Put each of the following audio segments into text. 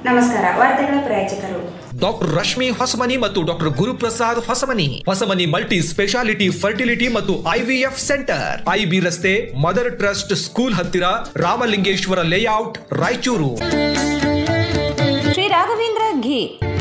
ನಮಸ್ಕಾರ ವಾರ್ತೆಗಳ ಪ್ರಾಯೋಜಕರು ಡಾಕ್ಟರ್ ರಶ್ಮಿ ಹೊಸಮನಿ ಮತ್ತು doctor Guruprasad Hosamani Hosamani multi speciality fertility ಮತ್ತು ಐವಿಎಫ್ ಸೆಂಟರ್ ಐಬಿ ರಸ್ತೆ ಮದರ್ ಟ್ರಸ್ಟ್ ಸ್ಕೂಲ್ ಹತ್ತಿರ Ramalingeshwara layout Raichur Shri Raghavendra ghee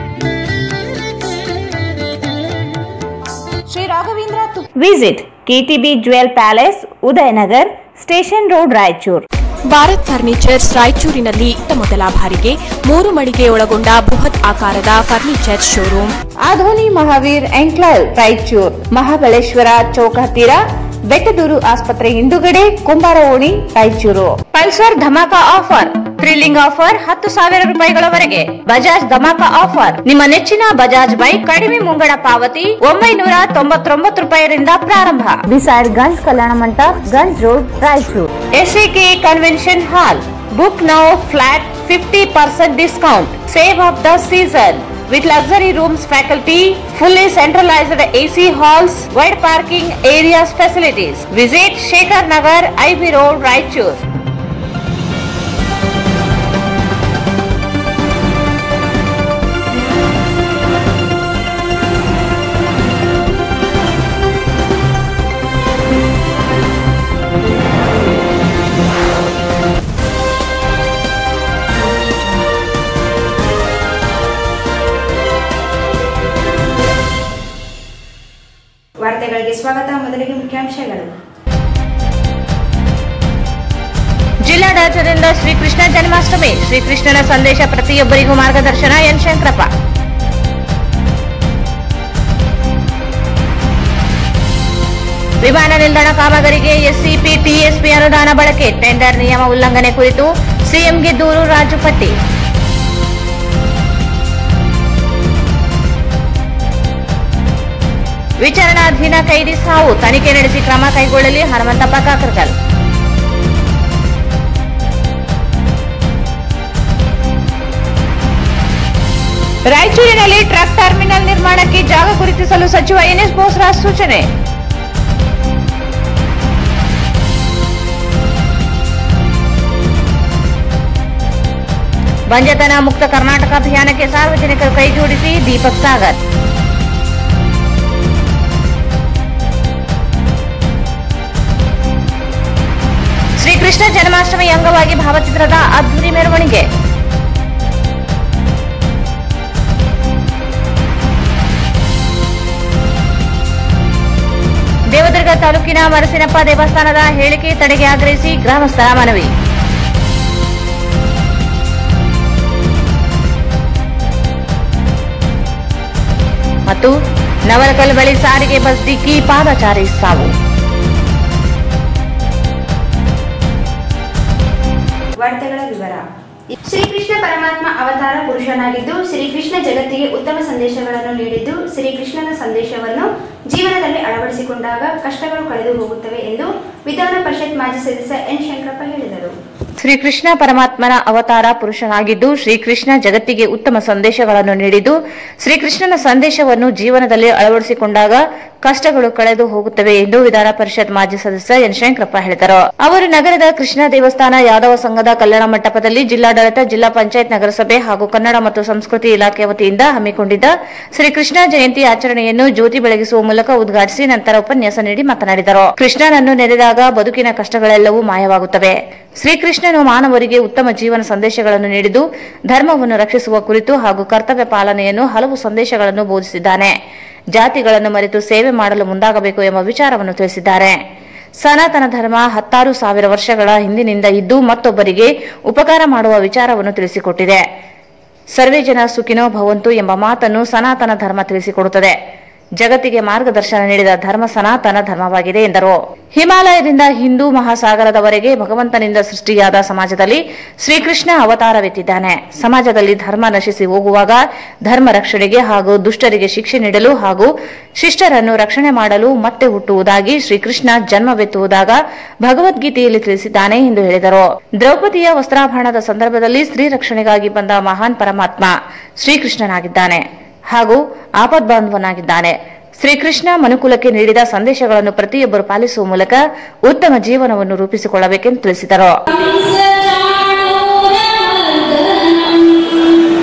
Shri Raghavendra visit KTB Jewel Palace Udayanagar station road Raichur Bharat furnitures ರಾಯಚೂರಿನಲ್ಲಿ ಇತ್ತ ಮೊದಲ ಬಾರಿಗೆ ಮೂರು ಮಳಿಗೆ ಒಳಗೊಂಡ ಬೃಹತ್ ಆಕಾರದ furniture showroom Adoni Mahaveer enclave Raichur Mahabaleshwara ಚೌಕ ಹತ್ತಿರ ಬೆಟ್ಟದೂರು ಆಸ್ಪತ್ರೆ ಹಿಂದುಗಡೆ ಕುಂಬಾರ ಓಣಿ ರಾಯಚೂರು ಪಲ್ಸರ್ ಧಮಾಕ ಆಫರ್ ಥ್ರಿಲ್ಲಿಂಗ್ ಆಫರ್ ಹತ್ತು ಸಾವಿರ ರೂಪಾಯಿಗಳವರೆಗೆ ಬಜಾಜ್ ಧಮಾಕ ಆಫರ್ ನಿಮ್ಮ ನೆಚ್ಚಿನ ಬಜಾಜ್ ಬೈಕ್ ಕಡಿಮೆ ಮುಂಗಡ ಪಾವತಿ ಒಂಬೈನೂರ ತೊಂಬತ್ತೊಂಬತ್ತು ರೂಪಾಯಿರಿಂದ ಪ್ರಾರಂಭ ಬಿಸೈಡ್ ಗಂಜ್ ಕಲ್ಯಾಣ ಮಂಟಪ Ganj road Raichur SCK convention hall book now flat fifty percent discount save of the season with luxury rooms faculty, fully centralized AC halls, wide parking areas facilities. Visit Shekhar Nagar, IB Road, Raichur. ವಾರ್ತೆಗಳಿಗೆ ಸ್ವಾಗತ ಮೊದಲಿಗೆ ಮುಖ್ಯಾಂಶಗಳು ಜಿಲ್ಲಾಡಳಿತದಿಂದ ಶ್ರೀಕೃಷ್ಣ ಜನ್ಮಾಷ್ಟಮಿ ಶ್ರೀಕೃಷ್ಣನ ಸಂದೇಶ ಪ್ರತಿಯೊಬ್ಬರಿಗೂ ಮಾರ್ಗದರ್ಶನ N Shankarappa ವಿಮಾನ ನಿಲ್ದಾಣ ಕಾಮಗಾರಿಗೆ ಎಸ್ಸಿಪಿ ಟಿಎಸ್ಪಿ ಅನುದಾನ ಬಳಕೆ ಟೆಂಡರ್ ನಿಯಮ ಉಲ್ಲಂಘನೆ ಕುರಿತು ಸಿಎಂಗೆ ದೂರು ರಾಜು ಪಟ್ಟಿ ವಿಚಾರಣಾಧೀನ ಕೈದಿ ಸಾವು ತನಿಖೆ ನಡೆಸಿ ಕ್ರಮ ಕೈಗೊಳ್ಳಲಿ ಹನುಮಂತಪ್ಪ ಕಾಕರ್ಕಲ್ ರಾಯಚೂರಿನಲ್ಲಿ ಟ್ರಕ್ ಟರ್ಮಿನಲ್ ನಿರ್ಮಾಣಕ್ಕೆ ಜಾಗ ಗುರುತಿಸಲು ಸಚಿವ ಎನ್ಎಸ್ ಬೋಸ್ರಾಜ್ ಸೂಚನೆ ಬಂಜತನ ಮುಕ್ತ ಕರ್ನಾಟಕ ಅಭಿಯಾನಕ್ಕೆ ಸಾರ್ವಜನಿಕರು ಕೈಜೋಡಿಸಿ ದೀಪಕ್ ಸಾಗರ್ ಶ್ರೀಕೃಷ್ಣ ಜನ್ಮಾಷ್ಟಮಿ ಅಂಗವಾಗಿ ಭಾವಚಿತ್ರದ ಅದ್ದೂರಿ ಮೆರವಣಿಗೆ ದೇವದುರ್ಗ ತಾಲೂಕಿನ ಮರಸಿನಪ್ಪ ದೇವಸ್ಥಾನದ ಹೇಳಿಕೆ ತಡೆಗೆ ಆಗ್ರಹಿಸಿ ಗ್ರಾಮಸ್ಥರ ಮನವಿ ಮತ್ತು ನವಲಕಲ್ ಬಳಿ ಸಾರಿಗೆ ಬಸ್ ಡಿಕ್ಕಿ ಪಾದಚಾರಿ ಸಾವು ವಾರ್ತೆಗಳ ವಿವರ ಶ್ರೀಕೃಷ್ಣ ಪರಮಾತ್ಮ ಅವತಾರ ಪುರುಷನಾಗಿದ್ದು ಶ್ರೀಕೃಷ್ಣ ಜಗತ್ತಿಗೆ ಉತ್ತಮ ಸಂದೇಶಗಳನ್ನು ನೀಡಿದ್ದು ಶ್ರೀಕೃಷ್ಣನ ಸಂದೇಶವನ್ನು ಜೀವನದಲ್ಲಿ ಅಳವಡಿಸಿಕೊಂಡಾಗ ಕಷ್ಟಗಳು ಕಳೆದು ಹೋಗುತ್ತವೆ ಎಂದು ವಿಧಾನ ಪರಿಷತ್ ಮಾಜಿ ಸದಸ್ಯ ಎನ್ ಶಂಕರಪ್ಪ ಹೇಳಿದರು ಶ್ರೀಕೃಷ್ಣ ಪರಮಾತ್ಮನ ಅವತಾರ ಪುರುಷನಾಗಿದ್ದು ಶ್ರೀಕೃಷ್ಣ ಜಗತ್ತಿಗೆ ಉತ್ತಮ ಸಂದೇಶಗಳನ್ನು ನೀಡಿದ್ದು ಶ್ರೀಕೃಷ್ಣನ ಸಂದೇಶವನ್ನು ಜೀವನದಲ್ಲಿ ಅಳವಡಿಸಿಕೊಂಡಾಗ ಕಷ್ಟಗಳು ಕಳೆದು ಹೋಗುತ್ತವೆ ಎಂದು ವಿಧಾನ ಪರಿಷತ್ ಮಾಜಿ ಸದಸ್ಯ ಎನ್ ಶಂಕರಪ್ಪ ಹೇಳಿದರು ಅವರು ನಗರದ ಕೃಷ್ಣ ದೇವಸ್ಥಾನ ಯಾದವ ಸಂಘದ ಕಲ್ಯಾಣ ಮಂಟಪದಲ್ಲಿ ಜಿಲ್ಲಾಡಳಿತ ಜಿಲ್ಲಾ ಪಂಚಾಯತ್ ನಗರಸಭೆ ಹಾಗೂ ಕನ್ನಡ ಮತ್ತು ಸಂಸ್ಕೃತಿ ಇಲಾಖೆ ವತಿಯಿಂದ ಹಮ್ಮಿಕೊಂಡಿದ್ದ ಶ್ರೀಕೃಷ್ಣ ಜಯಂತಿ ಆಚರಣೆಯನ್ನು ಜ್ಯೋತಿ ಬೆಳಗಿಸುವ ಮೂಲಕ ಉದ್ಘಾಟಿಸಿ ನಂತರ ಉಪನ್ಯಾಸ ನೀಡಿ ಮಾತನಾಡಿದರು ಕೃಷ್ಣನನ್ನು ನೆನೆದಾಗ ಬದುಕಿನ ಕಷ್ಟಗಳೆಲ್ಲವೂ ಮಾಯವಾಗುತ್ತವೆ ಶ್ರೀಕೃಷ್ಣನು ಮಾನವರಿಗೆ ಉತ್ತಮ ಜೀವನ ಸಂದೇಶಗಳನ್ನು ನೀಡಿದ್ದು ಧರ್ಮವನ್ನು ರಕ್ಷಿಸುವ ಕುರಿತು ಹಾಗೂ ಕರ್ತವ್ಯ ಪಾಲನೆಯನ್ನು ಹಲವು ಸಂದೇಶಗಳನ್ನು ಬೋಧಿಸಿದ್ದಾನೆ ಜಾತಿಗಳನ್ನು ಮರೆತು ಸೇವೆ ಮಾಡಲು ಮುಂದಾಗಬೇಕು ಎಂಬ ವಿಚಾರವನ್ನು ತಿಳಿಸಿದ್ದಾರೆ ಸನಾತನ ಧರ್ಮ ಹತ್ತಾರು ಸಾವಿರ ವರ್ಷಗಳ ಹಿಂದಿನಿಂದ ಇದ್ದು ಮತ್ತೊಬ್ಬರಿಗೆ ಉಪಕಾರ ಮಾಡುವ ವಿಚಾರವನ್ನು ತಿಳಿಸಿಕೊಟ್ಟಿದೆ ಸರ್ವೇ ಜನ ಸುಖಿನೋ ಭವಂತು ಎಂಬ ಮಾತನ್ನು ಸನಾತನ ಧರ್ಮ ತಿಳಿಸಿಕೊಡುತ್ತದೆ ಜಗತ್ತಿಗೆ ಮಾರ್ಗದರ್ಶನ ನೀಡಿದ ಧರ್ಮ ಸನಾತನ ಧರ್ಮವಾಗಿದೆ ಎಂದರು ಹಿಮಾಲಯದಿಂದ ಹಿಂದೂ ಮಹಾಸಾಗರದವರೆಗೆ ಭಗವಂತನಿಂದ ಸೃಷ್ಟಿಯಾದ ಸಮಾಜದಲ್ಲಿ ಶ್ರೀಕೃಷ್ಣ ಅವತಾರವೆತ್ತಿದ್ದಾನೆ ಸಮಾಜದಲ್ಲಿ ಧರ್ಮ ನಶಿಸಿ ಹೋಗುವಾಗ ಧರ್ಮ ರಕ್ಷಣೆಗೆ ಹಾಗೂ ದುಷ್ಟರಿಗೆ ಶಿಕ್ಷೆ ನೀಡಲು ಹಾಗೂ ಶಿಷ್ಟರನ್ನು ರಕ್ಷಣೆ ಮಾಡಲು ಮತ್ತೆ ಹುಟ್ಟುವುದಾಗಿ ಶ್ರೀಕೃಷ್ಣ ಜನ್ಮವೆತ್ತುವುದಾಗ ಭಗವದ್ಗೀತೆಯಲ್ಲಿ ತಿಳಿಸಿದ್ದಾನೆ ಎಂದು ಹೇಳಿದರು ದ್ರೌಪದಿಯ ವಸ್ತ್ರಾಭರಣದ ಸಂದರ್ಭದಲ್ಲಿ ಸ್ತ್ರೀ ರಕ್ಷಣೆಗಾಗಿ ಬಂದ ಮಹಾನ್ ಪರಮಾತ್ಮ ಶ್ರೀಕೃಷ್ಣನಾಗಿದ್ದಾನೆ ಹಾಗೂ ಆಪದ್ಬಾಂಧವನಾಗಿದ್ದಾನೆ ಶ್ರೀಕೃಷ್ಣ ಮನುಕುಲಕ್ಕೆ ನೀಡಿದ ಸಂದೇಶಗಳನ್ನು ಪ್ರತಿಯೊಬ್ಬರು ಪಾಲಿಸುವ ಮೂಲಕ ಉತ್ತಮ ಜೀವನವನ್ನು ರೂಪಿಸಿಕೊಳ್ಳಬೇಕೆಂದು ತಿಳಿಸಿದರು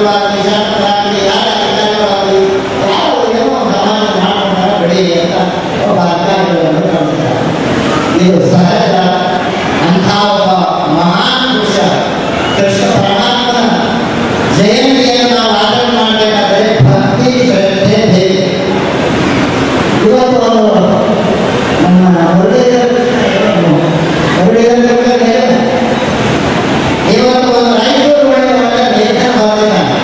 ಸಚಿವರಾಗಲಿ ಶಾಸಕರಾಗಲಿ ಯಾರ ಅಧಿಕಾರಿಗಳಾಗಲಿ ಯಾರು ಏನೋ ಸಮಾಜ ಮಾಡ್ಕೊಂಡಾಗ ಬಿಡಿ ಅಂತ ಒಬ್ಬ ಅಧಿಕಾರಿಗಳನ್ನು ಕಳಿಸ್ತಾರೆ ಇದು ಸಹಜ ಅಂಥ ಒಬ್ಬ ಮಹಾನ್ ಪುರುಷ ಕೃಷ್ಣ ಪರಮಾತ್ಮನ ಜಯಂತಿಯನ್ನು ನಾವು ಆಚರಣೆ ಮಾಡಬೇಕಾದ್ರೆ ಭಕ್ತಿ ಶ್ರದ್ಧೆ ಧೈರ್ಯ ಇವತ್ತು ನಮ್ಮ ಮುರಳೀಧರ ಮುರಳೀಧರ ಇವತ್ತು ಒಂದು ರಾಯಚೂರು ಒಳಗೆ ಒಳ್ಳೆ ಲೇಖನ ಬರೆದಿದ್ದಾನೆ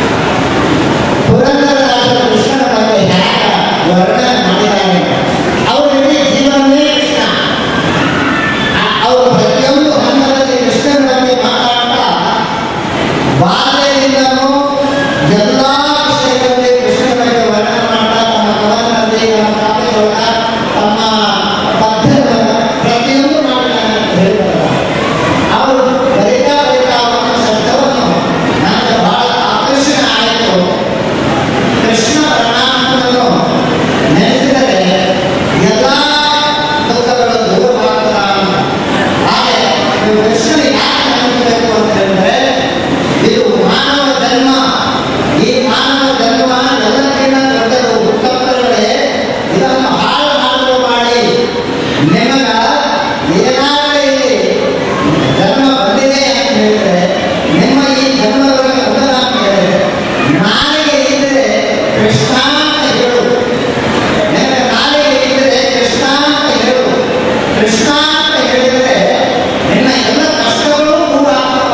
ಪುರಂದರದಾಸರ ಕೃಷ್ಣನ ಬಗ್ಗೆ ಹ್ಯಾಗ ವರ್ಣನೆ ಮಾಡಿದ್ದಾರೆ ಅವ್ರ ಇಡೀ ಜೀವನವೇ ಕೃಷ್ಣ ಆ- ಅವರು ಪ್ರತಿಯೊಂದು ಹಂತದಲ್ಲಿ ಕೃಷ್ಣನ ಬಗ್ಗೆ ಮಾತಾಡ್ತಾ ಬಾಲ್ಯದಿಂದನೂ ಎಲ್ಲ ವಿಷಯಗಳಲ್ಲಿ ಕೃಷ್ಣನ ಬಗ್ಗೆ ವರ್ಣನೆ ಮಾಡ್ತಾ ತಮ್ಮ ಕವನದಲ್ಲಿ ತಮ್ಮ ಕಾವ್ಯದೊಳಗ ತಮ್ಮ ಪದ್ಯದೊಳಗ ಪ್ರತಿಯೊಂದು ಮಾಡಿದ್ದಾರೆ ಅಂತ ಹೇಳ್ತಾರೆ ಅವರು ಬರಿತಾ ಬರಿತಾ ಒಂದು ಶಬ್ದವನ್ನು ನನಗೆ ಬಹಳ ಆಕರ್ಷಣೆ ಆಯಿತು ಕೃಷ್ಣ ಪರಮಾತ್ಮನನ್ನು ನೆನೆಸಿದರೆ ಎಲ್ಲ ದುಃಖಗಳು ದೂರವಾಗ್ತದ ಅಂತ ಆದರೆ ನೀವು ಕೃಷ್ಣನ ಯಾಕೆ ನೆನೆಸಬೇಕು ಅಂತ ಹೇಳಿದ್ರೆ ಇದು ಮಾನವ ಜನ್ಮ ಈ ಮಾನವ ಜನ್ಮ ಎಲ್ಲಕ್ಕಿಂತ ದೊಡ್ಡದು ಉತ್ತಮಗಳೇ ಇದನ್ನು ಹಾಳು ಹಾಳು ಮಾಡಿ ನಿಮಗ ಏನಾಗಲಿ ಇಲ್ಲಿ ಜನ್ಮ ಬಂದಿದೆ ಅಂತ ಹೇಳಿದ್ರೆ ನಿಮ್ಮ ಈ ಜನ್ಮದೊಳಗೆ ಉದರ ಅಂತ ಹೇಳಿದ್ರೆ ನಾಲಿಗೆ ಇದ್ದರೆ ಕೃಷ್ಣ ಅಂತ ಹೇಳು ನಿನ್ನ ನಾಲಿಗೆ ಇದ್ದರೆ ಕೃಷ್ಣ ಅಂತ ಹೇಳು ಕೃಷ್ಣ ಅಂತ ಹೇಳಿದರೆ ನಿನ್ನ ಎಲ್ಲ ಕಷ್ಟಗಳು ಕೂಡ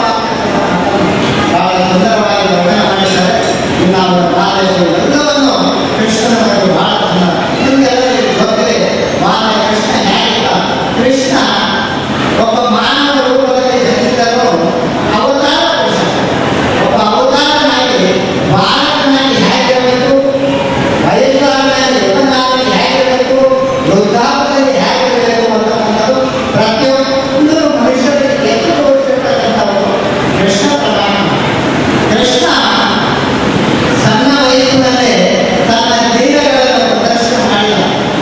ಬಹಳ ಸುಂದರವಾಗಿ ವರ್ಣನೆ ಮಾಡಿದ್ದಾರೆ ಇನ್ನು ಅವರ ಬಾಲ್ಯದ ಎಲ್ಲವನ್ನು ಕೃಷ್ಣನ ಬಗ್ಗೆ ಬಹಳ ಸುಂದರ ನಿಮಗೆಲ್ಲರಿಗೂ ಗೊತ್ತಿದೆ ಬಾಲ್ಯ ಕೃಷ್ಣ ಹೇಗಿದ್ದ ಕೃಷ್ಣ ಒಬ್ಬ ಮಾನವ ರೂಪದಲ್ಲಿ ಜನಿಸಿದರು ಅವತಾರ ಕೃಷ್ಣ ಒಬ್ಬ ಅವತಾರನಾಗಿ ಬಾಲಕನಾಗಿ ಹೇಗಿರಬೇಕು ವಯಸ್ಸಾದ್ಮೇಲೆ ಯುವನಾಗಿ ಹೇಗಿರಬೇಕು ವೃದ್ಧಾಪದಲ್ಲಿ ಹೇಗಿರಬೇಕು ಅಂತಕ್ಕಂಥದ್ದು ಪ್ರತಿಯೊಂದು ಮನುಷ್ಯರಿಗೆ ಎತ್ತು ತೋರಿಸಿರ್ತಕ್ಕಂಥದ್ದು ಕೃಷ್ಣ ಪರಮಾತ್ಮ ಕೃಷ್ಣ ಸಣ್ಣ ವಯಸ್ಸಿನಲ್ಲೇ ತನ್ನ ಲೀಲೆಗಳನ್ನು ಪ್ರದರ್ಶನ ಮಾಡಿದ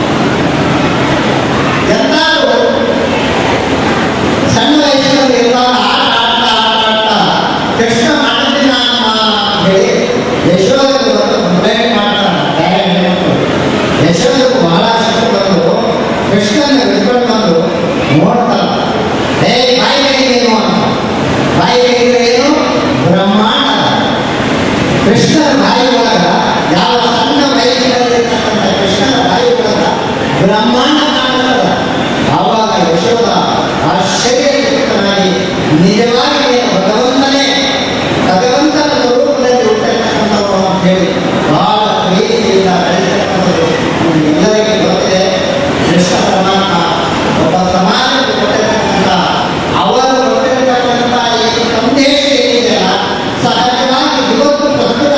ಎಲ್ಲರೂ ಸಣ್ಣ ವಯಸ್ಸಿನಲ್ಲಿ ಇರುವಾಗ ಆಟ ಆಡ್ತಾ ಆಟ ಆಡ್ತಾ ಕೃಷ್ಣ ಮಾಡಿದ್ದಿನ ಅಂತ ಹೇಳಿ ಯಶೋಧಕ್ಕೆ ಬಂದು ಕಂಪ್ಲೇಂಟ್ ಮಾಡ್ತಾನೆ ಬೇರೆ ಹೆಣ್ಮಕ್ಳು ಯಶೋಧಕ್ಕೆ ಬಹಳ ಸಿಟ್ಟು ಬಂದು ಕೃಷ್ಣನ ಹಿಡ್ಕೊಂಡು ಬಂದು ನೋಡ್ತಾನೆ ಏ ಬಾಯಿ ತೆಗೀರೇನು ಅಂತ ಬಾಯಿ ತೆಗೀದ್ರೆ ಏನು ಬ್ರಹ್ಮಾಂಡ ಕೃಷ್ಣನ ಬಾಯಿ ಒಳಗ ಯಾವ ಸಣ್ಣ ವಯಸ್ಸಿನಲ್ಲಿರ್ತಕ್ಕಂಥ ಕೃಷ್ಣನ ಬಾಯಿ ಒಳಗ ಬ್ರಹ್ಮಾಂಡ ಕಾಣ್ತದ ಆವಾಗ ಯಶೋಧ ಆಶ್ಚರ್ಯಚಕಿತನಾಗಿ ನಿಜವಾಗಿ ನೀನು ಭಗವಂತನೇ ಭಗವಂತನ ಸ್ವರೂಪದಲ್ಲಿ ಹುಟ್ಟಿರ್ತಕ್ಕಂಥವನು ಅಂತ ಹೇಳಿ ಬಹಳ ಪ್ರೀತಿಯಿಂದ ಬೆಳೆಸಿರ್ತಕ್ಕಂಥದ್ದು ಎಲ್ಲರಿಗೂ ಗೊತ್ತಿದೆ ಕೃಷ್ಣ ಪರಮಾತ್ಮ ಒಬ್ಬ ಸಮಾಜಕ್ಕೆ ಕೊಟ್ಟಿರ್ತಕ್ಕಂಥ ಅವರು ಕೊಟ್ಟಿರ್ತಕ್ಕಂಥ ಈ ಸಂದೇಶ ಏನಿದೆಯಲ್ಲ ಸಹಜವಾಗಿ ಇವತ್ತು ಪ್ರಸ್ತುತ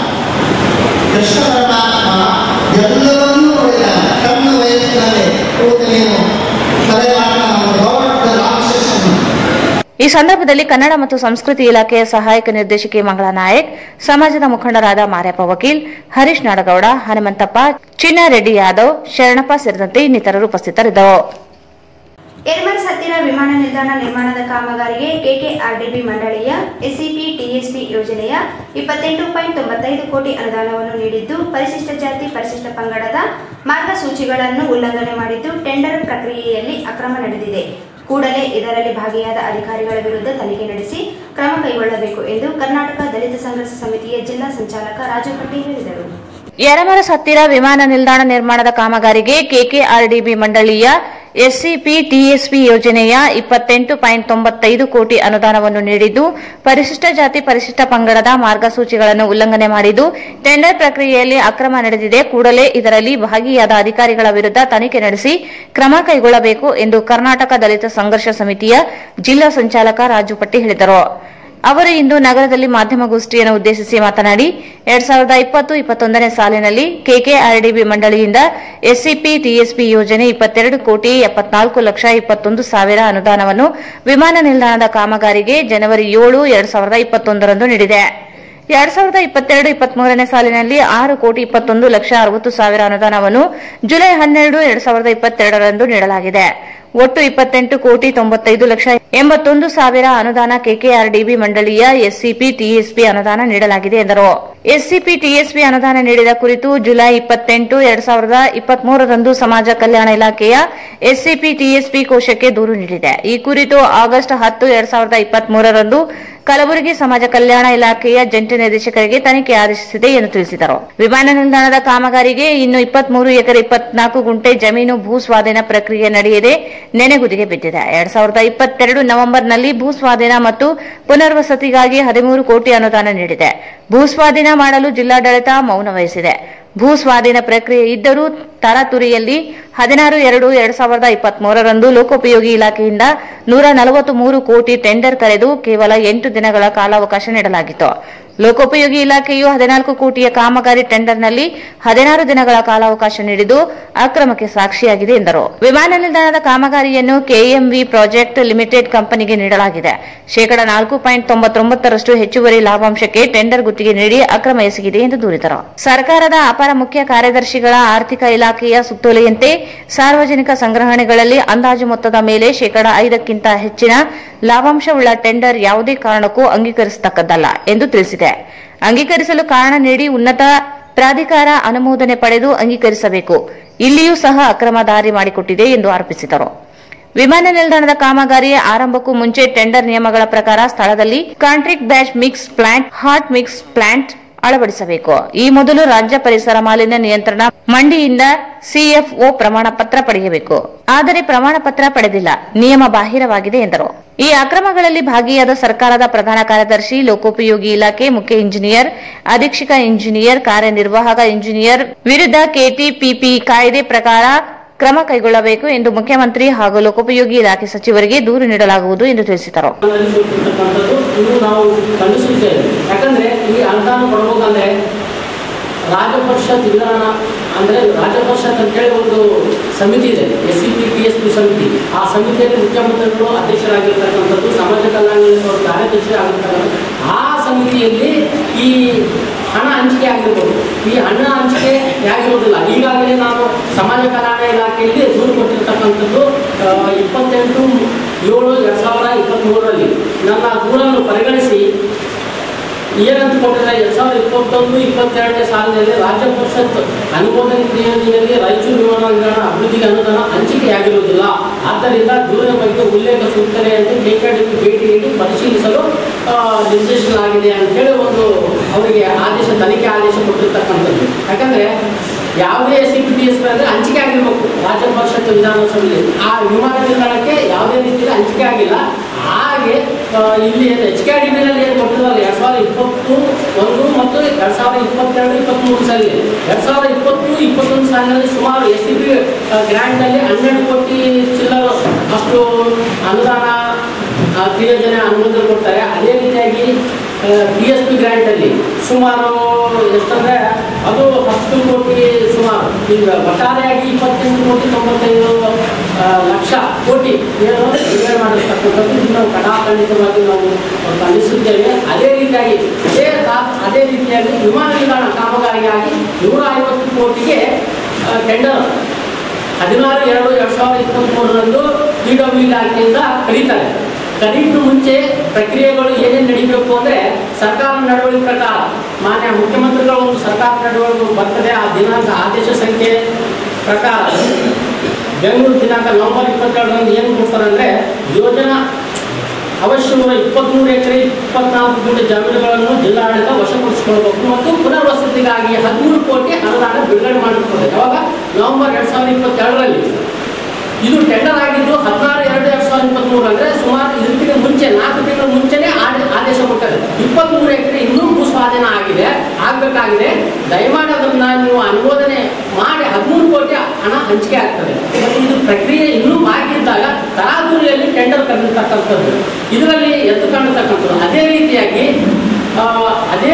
ಕೃಷ್ಣ ಪರಮಾತ್ಮ ಎಲ್ಲವನ್ನೂ ಕೊಡಿದ್ದಾನೆ ಸಣ್ಣ ವಯಸ್ಸಿನಲ್ಲಿ ಕೂತು ನೀನು ತಲೆ ಮಾಡ್ತಾನೆ ಅವನು ದೊಡ್ಡ ರಾಕ್ಷಸನು ಈ ಸಂದರ್ಭದಲ್ಲಿ ಕನ್ನಡ ಮತ್ತು ಸಂಸ್ಕೃತಿ ಇಲಾಖೆಯ ಸಹಾಯಕ ನಿರ್ದೇಶಕಿ ಮಂಗಳಾ ನಾಯಕ್ ಸಮಾಜದ ಮುಖಂಡರಾದ ಮಾರ್ಯಪ್ಪ ವಕೀಲ್ ಹರೀಶ್ ನಾಡಗೌಡ ಹನುಮಂತಪ್ಪ ಚಿನ್ನಾರೆಡ್ಡಿ ಯಾದವ್ ಶರಣಪ್ಪ ಸೇರಿದಂತೆ ಇನ್ನಿತರರು ಉಪಸ್ಥಿತರಿದ್ದರು ಏರ್ಮನ್ಸ್ ಹತ್ತಿರ ವಿಮಾನ ನಿಲ್ದಾಣ ನಿರ್ಮಾಣದ ಕಾಮಗಾರಿಗೆ ಕೆಕೆಆರ್ಡಿಬಿ ಮಂಡಳಿಯ ಎಸ್ಸಿಪಿ ಟಿಎಸ್ಪಿ ಯೋಜನೆಯ ಇಪ್ಪತ್ತೆಂಟು ಪಾಯಿಂಟ್ ತೊಂಬತ್ತೈದು ಕೋಟಿ ಅನುದಾನವನ್ನು ನೀಡಿದ್ದು ಪರಿಶಿಷ್ಟ ಜಾತಿ ಪರಿಶಿಷ್ಟ ಪಂಗಡದ ಮಾರ್ಗಸೂಚಿಗಳನ್ನು ಉಲ್ಲಂಘನೆ ಮಾಡಿದ್ದು ಟೆಂಡರ್ ಪ್ರಕ್ರಿಯೆಯಲ್ಲಿ ಅಕ್ರಮ ನಡೆದಿದೆ ಕೂಡಲೇ ಇದರಲ್ಲಿ ಭಾಗಿಯಾದ ಅಧಿಕಾರಿಗಳ ವಿರುದ್ಧ ತನಿಖೆ ನಡೆಸಿ ಕ್ರಮ ಕೈಗೊಳ್ಳಬೇಕು ಎಂದು ಕರ್ನಾಟಕ ದಲಿತ ಸಂಘರ್ಷ ಸಮಿತಿಯ ಜಿಲ್ಲಾ ಸಂಚಾಲಕ ರಾಜು ಪಟ್ಟಿ ಹೇಳಿದರು ಯರಮರಸ್ ಹತ್ತಿರ ವಿಮಾನ ನಿಲ್ದಾಣ ನಿರ್ಮಾಣದ ಕಾಮಗಾರಿಗೆ ಕೆಕೆಆರ್ಡಿಬಿ ಮಂಡಳಿಯ ಎಸ್ಸಿಪಿ ಟಿಎಸ್ಪಿ ಯೋಜನೆಯ ಇಪ್ಪತ್ತೆಂಟು ಪಾಯಿಂಟ್ ತೊಂಬತ್ತೈದು ಕೋಟಿ ಅನುದಾನವನ್ನು ನೀಡಿದ್ದು ಪರಿಶಿಷ್ಟ ಜಾತಿ ಪರಿಶಿಷ್ಟ ಪಂಗಡದ ಮಾರ್ಗಸೂಚಿಗಳನ್ನು ಉಲ್ಲಂಘನೆ ಮಾಡಿದ್ದು ಟೆಂಡರ್ ಪ್ರಕ್ರಿಯೆಯಲ್ಲಿ ಅಕ್ರಮ ನಡೆದಿದೆ ಕೂಡಲೇ ಇದರಲ್ಲಿ ಭಾಗಿಯಾದ ಅಧಿಕಾರಿಗಳ ವಿರುದ್ಧ ತನಿಖೆ ನಡೆಸಿ ಕ್ರಮ ಕೈಗೊಳ್ಳಬೇಕು ಎಂದು ಕರ್ನಾಟಕ ದಲಿತ ಸಂಘರ್ಷ ಸಮಿತಿಯ ಜಿಲ್ಲಾ ಸಂಚಾಲಕ ರಾಜು ಪಟ್ಟಿ ಹೇಳಿದರು ಅವರು ಇಂದು ನಗರದಲ್ಲಿ ಮಾಧ್ಯಮಗೋಷ್ಠಿಯನ್ನು ಉದ್ದೇಶಿಸಿ ಮಾತನಾಡಿ ಎರಡ್ ಸಾವಿರದ ಇಪ್ಪತ್ತು ಇಪ್ಪತ್ತೊಂದನೇ ಸಾಲಿನಲ್ಲಿ ಕೆಕೆಆರ್ಡಿಬಿ ಮಂಡಳಿಯಿಂದ ಎಸ್ಸಿಪಿ ಟಿಎಸ್ಪಿ ಯೋಜನೆ ಇಪ್ಪತ್ತೆರಡು ಕೋಟಿ ಎಪ್ಪತ್ನಾಲ್ಕು ಲಕ್ಷ ಇಪ್ಪತ್ತೊಂದು ಸಾವಿರ ಅನುದಾನವನ್ನು ವಿಮಾನ ನಿಲ್ದಾಣದ ಕಾಮಗಾರಿಗೆ ಜನವರಿ ಏಳು ಎರಡ್ ಸಾವಿರದ ಇಪ್ಪತ್ತೊಂದರಂದು ನೀಡಿದೆ ಎರಡ್ ಸಾವಿರದ ಇಪ್ಪತ್ತೆರಡು ಇಪ್ಪತ್ಮೂರನೇ ಸಾಲಿನಲ್ಲಿ ಆರು ಕೋಟಿ ಇಪ್ಪತ್ತೊಂದು ಲಕ್ಷ ಅರವತ್ತು ಸಾವಿರ ಅನುದಾನವನ್ನು ಜುಲೈ ಹನ್ನೆರಡು ಎರಡ್ ಸಾವಿರದ ಇಪ್ಪತ್ತೆರಡರಂದು ನೀಡಲಾಗಿದೆ ಒಟ್ಟು ಇಪ್ಪತ್ತೆಂಟು ಕೋಟಿ ತೊಂಬತ್ತೈದು ಲಕ್ಷ ಎಂಬತ್ತೊಂದು ಸಾವಿರ ಅನುದಾನ ಕೆಕೆಆರ್ಡಿಬಿ ಮಂಡಳಿಯ ಎಸ್ಸಿಪಿ ಟಿಎಸ್ಪಿ ಅನುದಾನ ನೀಡಲಾಗಿದೆ ಎಂದರು ಎಸ್ಸಿಪಿ ಟಿಎಸ್ಪಿ ಅನುದಾನ ನೀಡಿದ ಕುರಿತು ಜುಲೈ ಇಪ್ಪತ್ತೆಂಟು ಎರಡ್ ಸಾವಿರದ ಇಪ್ಪತ್ಮೂರರಂದು ಸಮಾಜ ಕಲ್ಯಾಣ ಇಲಾಖೆಯ ಎಸ್ಸಿಪಿ ಟಿಎಸ್ಪಿ ಕೋಶಕ್ಕೆ ದೂರು ನೀಡಿದೆ ಈ ಕುರಿತು ಆಗಸ್ಟ್ ಹತ್ತು ಎರಡ್ ಸಾವಿರದ ಇಪ್ಪತ್ಮೂರರಂದು ಕಲಬುರಗಿ ಸಮಾಜ ಕಲ್ಯಾಣ ಇಲಾಖೆಯ ಜಂಟಿ ನಿರ್ದೇಶಕರಿಗೆ ತನಿಖೆ ಆದೇಶಿಸಿದೆ ಎಂದು ತಿಳಿಸಿದರು ವಿಮಾನ ನಿಲ್ದಾಣದ ಕಾಮಗಾರಿಗೆ ಇನ್ನು ಇಪ್ಪತ್ಮೂರು ಎಕರೆ ಇಪ್ಪತ್ನಾಲ್ಕು ಗುಂಟೆ ಜಮೀನು ಭೂ ಸ್ವಾಧೀನ ಪ್ರಕ್ರಿಯೆ ನಡೆಯದೆ ನೆನೆಗುದಿಗೆ ಬಿದ್ದಿದೆ ಎರಡ್ ಸಾವಿರದ ಇಪ್ಪತ್ತೆರಡು ನವೆಂಬರ್ನಲ್ಲಿ ಭೂ ಸ್ವಾಧೀನ ಮತ್ತು ಪುನರ್ವಸತಿಗಾಗಿ ಹದಿಮೂರು ಕೋಟಿ ಅನುದಾನ ನೀಡಿದೆ ಭೂ ಸ್ವಾಧೀನ ಮಾಡಲು ಜಿಲ್ಲಾಡಳಿತ ಮೌನ ವಹಿಸಿದೆ ಭೂ ಸ್ವಾಧೀನ ಪ್ರಕ್ರಿಯೆ ಇದ್ದರೂ ತರಾತುರಿಯಲ್ಲಿ ಹದಿನಾರು ಎರಡು ಎರಡ್ ಸಾವಿರದ ಇಪ್ಪತ್ಮೂರರಂದು ಲೋಕೋಪಯೋಗಿ ಇಲಾಖೆಯಿಂದ ನೂರ ನಲವತ್ತು ಮೂರು ಕೋಟಿ ಟೆಂಡರ್ ಕರೆದು ಕೇವಲ ಎಂಟು ದಿನಗಳ ಕಾಲಾವಕಾಶ ನೀಡಲಾಗಿತ್ತು ಲೋಕೋಪಯೋಗಿ ಇಲಾಖೆಯು ಹದಿನಾಲ್ಕು ಕೋಟಿಯ ಕಾಮಗಾರಿ ಟೆಂಡರ್ನಲ್ಲಿ ಹದಿನಾರು ದಿನಗಳ ಕಾಲಾವಕಾಶ ನೀಡಿದ್ದು ಅಕ್ರಮಕ್ಕೆ ಸಾಕ್ಷಿಯಾಗಿದೆ ಎಂದರು ವಿಮಾನ ನಿಲ್ದಾಣದ ಕಾಮಗಾರಿಯನ್ನು ಕೆಎಂವಿ ಪ್ರಾಜೆಕ್ಟ್ ಲಿಮಿಟೆಡ್ ಕಂಪನಿಗೆ ನೀಡಲಾಗಿದೆ ಶೇಕಡ ನಾಲ್ಕು ಪಾಯಿಂಟ್ ತೊಂಬತ್ತೊಂಬತ್ತರಷ್ಟು ಹೆಚ್ಚುವರಿ ಲಾಭಾಂಶಕ್ಕೆ ಟೆಂಡರ್ ಗುತ್ತಿಗೆ ನೀಡಿ ಅಕ್ರಮ ಎಸಗಿದೆ ಎಂದು ದೂರಿದರು ಸರ್ಕಾರದ ಅಪರ ಮುಖ್ಯ ಕಾರ್ಯದರ್ಶಿಗಳ ಆರ್ಥಿಕ ಇಲಾಖೆಯ ಸುತ್ತೋಲೆಯಂತೆ ಸಾರ್ವಜನಿಕ ಸಂಗ್ರಹಣೆಗಳಲ್ಲಿ ಅಂದಾಜು ಮೊತ್ತದ ಮೇಲೆ ಶೇಕಡ ಐದಕ್ಕಿಂತ ಹೆಚ್ಚಿನ ಲಾಭಾಂಶವುಳ್ಳ ಟೆಂಡರ್ ಯಾವುದೇ ಕಾರಣಕ್ಕೂ ಅಂಗೀಕರಿಸತಕ್ಕದ್ದಲ್ಲ ಎಂದು ತಿಳಿಸಿದೆ ಅಂಗೀಕರಿಸಲು ಕಾರಣ ನೀಡಿ ಉನ್ನತ ಪ್ರಾಧಿಕಾರ ಅನುಮೋದನೆ ಪಡೆದು ಅಂಗೀಕರಿಸಬೇಕು ಇಲ್ಲಿಯೂ ಸಹ ಅಕ್ರಮ ದಾರಿ ಮಾಡಿಕೊಟ್ಟಿದೆ ಎಂದು ಆರೋಪಿಸಿದರು ವಿಮಾನ ನಿಲ್ದಾಣದ ಕಾಮಗಾರಿ ಆರಂಭಕ್ಕೂ ಮುಂಚೆ ಟೆಂಡರ್ ನಿಯಮಗಳ ಪ್ರಕಾರ ಸ್ಥಳದಲ್ಲಿ contract batch mix plant hot mix plant ಅಳವಡಿಸಬೇಕು ಈ ಮೊದಲು ರಾಜ್ಯ ಪರಿಸರ ಮಾಲಿನ್ಯ ನಿಯಂತ್ರಣ ಮಂಡಿಯಿಂದ ಸಿಎಫ್ಒ ಪ್ರಮಾಣ ಪತ್ರ ಪಡೆಯಬೇಕು ಆದರೆ ಪ್ರಮಾಣ ಪತ್ರ ಪಡೆದಿಲ್ಲ ನಿಯಮ ಬಾಹಿರವಾಗಿದೆ ಎಂದರು ಈ ಅಕ್ರಮಗಳಲ್ಲಿ ಭಾಗಿಯಾದ ಸರ್ಕಾರದ ಪ್ರಧಾನ ಕಾರ್ಯದರ್ಶಿ ಲೋಕೋಪಯೋಗಿ ಇಲಾಖೆ ಮುಖ್ಯ ಇಂಜಿನಿಯರ್ ಅಧೀಕ್ಷಕ ಇಂಜಿನಿಯರ್ ಕಾರ್ಯನಿರ್ವಾಹಕ ಇಂಜಿನಿಯರ್ ವಿರುದ್ಧ ಕೆಟಿಪಿಪಿ ಕಾಯ್ದೆ ಪ್ರಕಾರ ಕ್ರಮ ಕೈಗೊಳ್ಳಬೇಕು ಎಂದು ಮುಖ್ಯಮಂತ್ರಿ ಹಾಗೂ ಲೋಕೋಪಯೋಗಿ ಇಲಾಖೆ ಸಚಿವರಿಗೆ ದೂರು ನೀಡಲಾಗುವುದು ಎಂದು ತಿಳಿಸಿದರು ಇರ್ತಕ್ಕಂಥದ್ದು ಇವು ನಾವು ಖಂಡಿಸುತ್ತೇವೆ ಯಾಕಂದ್ರೆ ಈ ಅನುದಾನ ಕೊಡಬೇಕಂದ್ರೆ ರಾಜಪರಿಷತ್ ವಿಧಾನ ಅಂದ್ರೆ ರಾಜಪರಿಷತ್ ಅಂತೇಳಿ ಒಂದು ಸಮಿತಿ ಇದೆ S C P T S P ಸಮಿತಿ ಆ ಸಮಿತಿಯಲ್ಲಿ ಮುಖ್ಯಮಂತ್ರಿಗಳು ಅಧ್ಯಕ್ಷರಾಗಿರ್ತಕ್ಕಂಥದ್ದು ಸಮಾಜ ಕಲ್ಯಾಣ ಇಲಾಖೆಯವರು ಕಾರ್ಯದರ್ಶಿ ಆಗಿರ್ತಕ್ಕಂಥ ಆ ಸಮಿತಿಯಲ್ಲಿ ಈ ಹಣ ಹಂಚಿಕೆ ಆಗಿರ್ಬೋದು ಈ ಹಣ ಹಂಚಿಕೆ ಆಗಿರೋದಿಲ್ಲ ಈಗಾಗಲೇ ನಾನು ಸಮಾಜ ಕಲ್ಯಾಣ ಇಲಾಖೆಯಲ್ಲಿ ದೂರು ಕೊಟ್ಟಿರ್ತಕ್ಕಂಥದ್ದು ಆ, ಇಪ್ಪತ್ತೆಂಟು ಏಳು ಎರಡು ಸಾವಿರ ಇಪ್ಪತ್ತ್ಮೂರರಲ್ಲಿ ನನ್ನ ದೂರನ್ನು ಪರಿಗಣಿಸಿ ಏನಂತ ಕೊಟ್ಟಿದ್ದಾರೆ ಎರಡ್ ಸಾವಿರದ ಇಪ್ಪತ್ತೊಂದು ಇಪ್ಪತ್ತೆರಡನೇ ಸಾಲಿನಲ್ಲಿ ರಾಜ್ಯ ಪರಿಷತ್ ಅನುಮೋದನೆ ಕ್ರಿಯೆಯಲ್ಲಿ ರಾಯಚೂರು ವಿಮಾನ ನಿಲ್ದಾಣ ಅಭಿವೃದ್ಧಿಗೆ ಅನುದಾನ ಹಂಚಿಕೆಯಾಗಿರುವುದಿಲ್ಲ ಆದ್ದರಿಂದ ದೂರಿನ ಬಗ್ಗೆ ಉಲ್ಲೇಖ ಸೂಕ್ತತೆ ಎಂದು ಕೆಕೆಡಿಗೆ ಭೇಟಿ ನೀಡಿ ಪರಿಶೀಲಿಸಲು ಆ, ನಿರ್ದೇಶಿಸಲಾಗಿದೆ ಅಂತೇಳಿ ಒಂದು ಅವರಿಗೆ ಆದೇಶ ತನಿಖೆ ಆದೇಶ ಕೊಟ್ಟಿರ್ತಕ್ಕಂಥದ್ದು ಯಾಕಂದ್ರೆ ಯಾವುದೇ S C P T S ಅಂದರೆ ಹಂಚಿಕೆ ಆಗಿರ್ಬೇಕು ರಾಜ್ಯ ಪರಿಷತ್ ವಿಧಾನಸಭೆಯಲ್ಲಿ ಆ ವಿಮಾನ ನಿಲ್ದಾಣಕ್ಕೆ ಯಾವುದೇ ರೀತಿಯಲ್ಲಿ ಹಂಚಿಕೆ ಆಗಿಲ್ಲ ಹಾಗೆ ಆ, ಇಲ್ಲಿ ಎಚ್ ಕೆ ಡಿ ಬಿನಲ್ಲಿ ಏನು ಕೊಟ್ಟಿದ್ದಾರೆ ಎರಡು ಸಾವಿರದ ಇಪ್ಪತ್ತು ಒಂದು ಮತ್ತು ಎರಡು ಸಾವಿರದ ಇಪ್ಪತ್ತೆರಡು ಇಪ್ಪತ್ತ್ಮೂರು ಸಾಲಿಗೆ ಎರಡು ಸಾವಿರದ ಇಪ್ಪತ್ತು ಇಪ್ಪತ್ತೊಂದು ಸಾಲಿನಲ್ಲಿ ಸುಮಾರು ಎಸ್ ಸಿ ಪಿ ಗ್ರ್ಯಾಂಡ್ನಲ್ಲಿ ಹನ್ನೆರಡು ಕೋಟಿ ಚಿಲ್ಲರು ಅಷ್ಟು ಅನುದಾನ ಆ, ಕ್ರಿಯೋಜನೆ ಅನುಮೋದನೆ ಕೊಡ್ತಾರೆ ಅದೇ ರೀತಿಯಾಗಿ ಪಿ ಎಸ್ ಪಿ ಗ್ರ್ಯಾಂಟಲ್ಲಿ ಸುಮಾರು ಎಷ್ಟಂದರೆ ಅದು ಹತ್ತು ಕೋಟಿ ಸುಮಾರು ಈಗ ಒಟ್ಟಾರೆಯಾಗಿ ಇಪ್ಪತ್ತೆಂಟು ಕೋಟಿ ತೊಂಬತ್ತೈದು ಆ, ಲಕ್ಷ ಕೋಟಿ ಏನು ಬಿಡುಗಡೆ ಮಾಡಿರ್ತಕ್ಕಂಥದ್ದು ಇದು ನಾವು ಕಡಾಖಂಡಿತವಾಗಿ ನಾವು ಖಂಡಿಸುತ್ತೇವೆ ಅದೇ ರೀತಿಯಾಗಿ ಅದೇ ತಾ- ಅದೇ ರೀತಿಯಾಗಿ ವಿಮಾನ ನಿಲ್ದಾಣ ಕಾಮಗಾರಿಗಾಗಿ ನೂರ ಐವತ್ತು ಕೋಟಿಗೆ ಟೆಂಡರ್ ಹದಿನಾರು ಎರಡು ಎರಡು ಸಾವಿರದ ಇಪ್ಪತ್ತ್ಮೂರರಂದು ಪಿ ಡಬ್ಲ್ಯೂ ಇಲಾಖೆಯಿಂದ ಕರೀತಾರೆ ಕರೀತು ಮುಂಚೆ ಪ್ರಕ್ರಿಯೆಗಳು ಏನೇನು ನಡೀಬೇಕು ಅಂದರೆ ಸರ್ಕಾರ ನಡವಳಿಕೆ ಪ್ರಕಾರ ಮಾನ್ಯ ಮುಖ್ಯಮಂತ್ರಿಗಳ ಒಂದು ಸರ್ಕಾರ ನಡವಳಿಕೆ ಬರ್ತದೆ ಆ ದಿನಾಂಕ ಆದೇಶ ಸಂಖ್ಯೆ ಪ್ರಕಾರ ಬೆಂಗಳೂರು ದಿನಾಂಕ ನವೆಂಬರ್ ಇಪ್ಪತ್ತೆರಡರಂದು ಏನು ಕೊಡ್ತಾರೆ ಅಂದರೆ ಯೋಜನಾ ಅವಶ್ಯವಿರುವ ಇಪ್ಪತ್ತ್ಮೂರು ಎಕರೆ ಇಪ್ಪತ್ನಾಲ್ಕು ಗುಂಟೆ ಜಮೀನುಗಳನ್ನು ಜಿಲ್ಲಾಡಳಿತ ವಶಪಡಿಸಿಕೊಳ್ಳಬೇಕು ಮತ್ತು ಪುನರ್ವಸತಿಗಾಗಿ ಹದಿಮೂರು ಕೋಟಿ ಅನುದಾನ ಬಿಡುಗಡೆ ಮಾಡಿರ್ತದೆ ಯಾವಾಗ ನವೆಂಬರ್ ಎರಡು ಸಾವಿರದ ಇಪ್ಪತ್ತೆರಡರಲ್ಲಿ ಇದು ಟೆಂಡರ್ ಆಗಿದ್ದು ಹದಿನಾರು ಎರಡು ಎರಡು ಸಾವಿರದ ಇಪ್ಪತ್ತ್ಮೂರು ಅಂದರೆ ಸುಮಾರು ಇದಕ್ಕಿಂತ ಮುಂಚೆ ನಾಲ್ಕು ತಿಂಗಳ ಮುಂಚೆನೇ ಆಡ- ಆದೇಶ ಕೊಟ್ಟರೆ ಇಪ್ಪತ್ತ್ಮೂರು ಎಕರೆ ಇನ್ನೂ ಭೂ ಸ್ವಾಧೀನ ಆಗಿದೆ ಆಗಬೇಕಾಗಿದೆ ದಯಮಾಡಿ ಅದನ್ನ ನೀವು ಅನುಮೋದನೆ ಮಾಡಿ ಹದಿಮೂರು ಕೋಟಿ ಹಣ ಹಂಚಿಕೆ ಆಗ್ತದೆ ಮತ್ತು ಇದು ಪ್ರಕ್ರಿಯೆ ಇನ್ನೂ ಬಾಕಿ ಇದ್ದಾಗ ತರಾತುರಿಯಲ್ಲಿ ಟೆಂಡರ್ ಕರೆದಿರ್ತಕ್ಕಂಥದ್ದು ಇದರಲ್ಲಿ ಎದ್ದು ಕಾಣತಕ್ಕಂಥದ್ದು ಅದೇ ರೀತಿಯಾಗಿ ಆ, ಅದೇ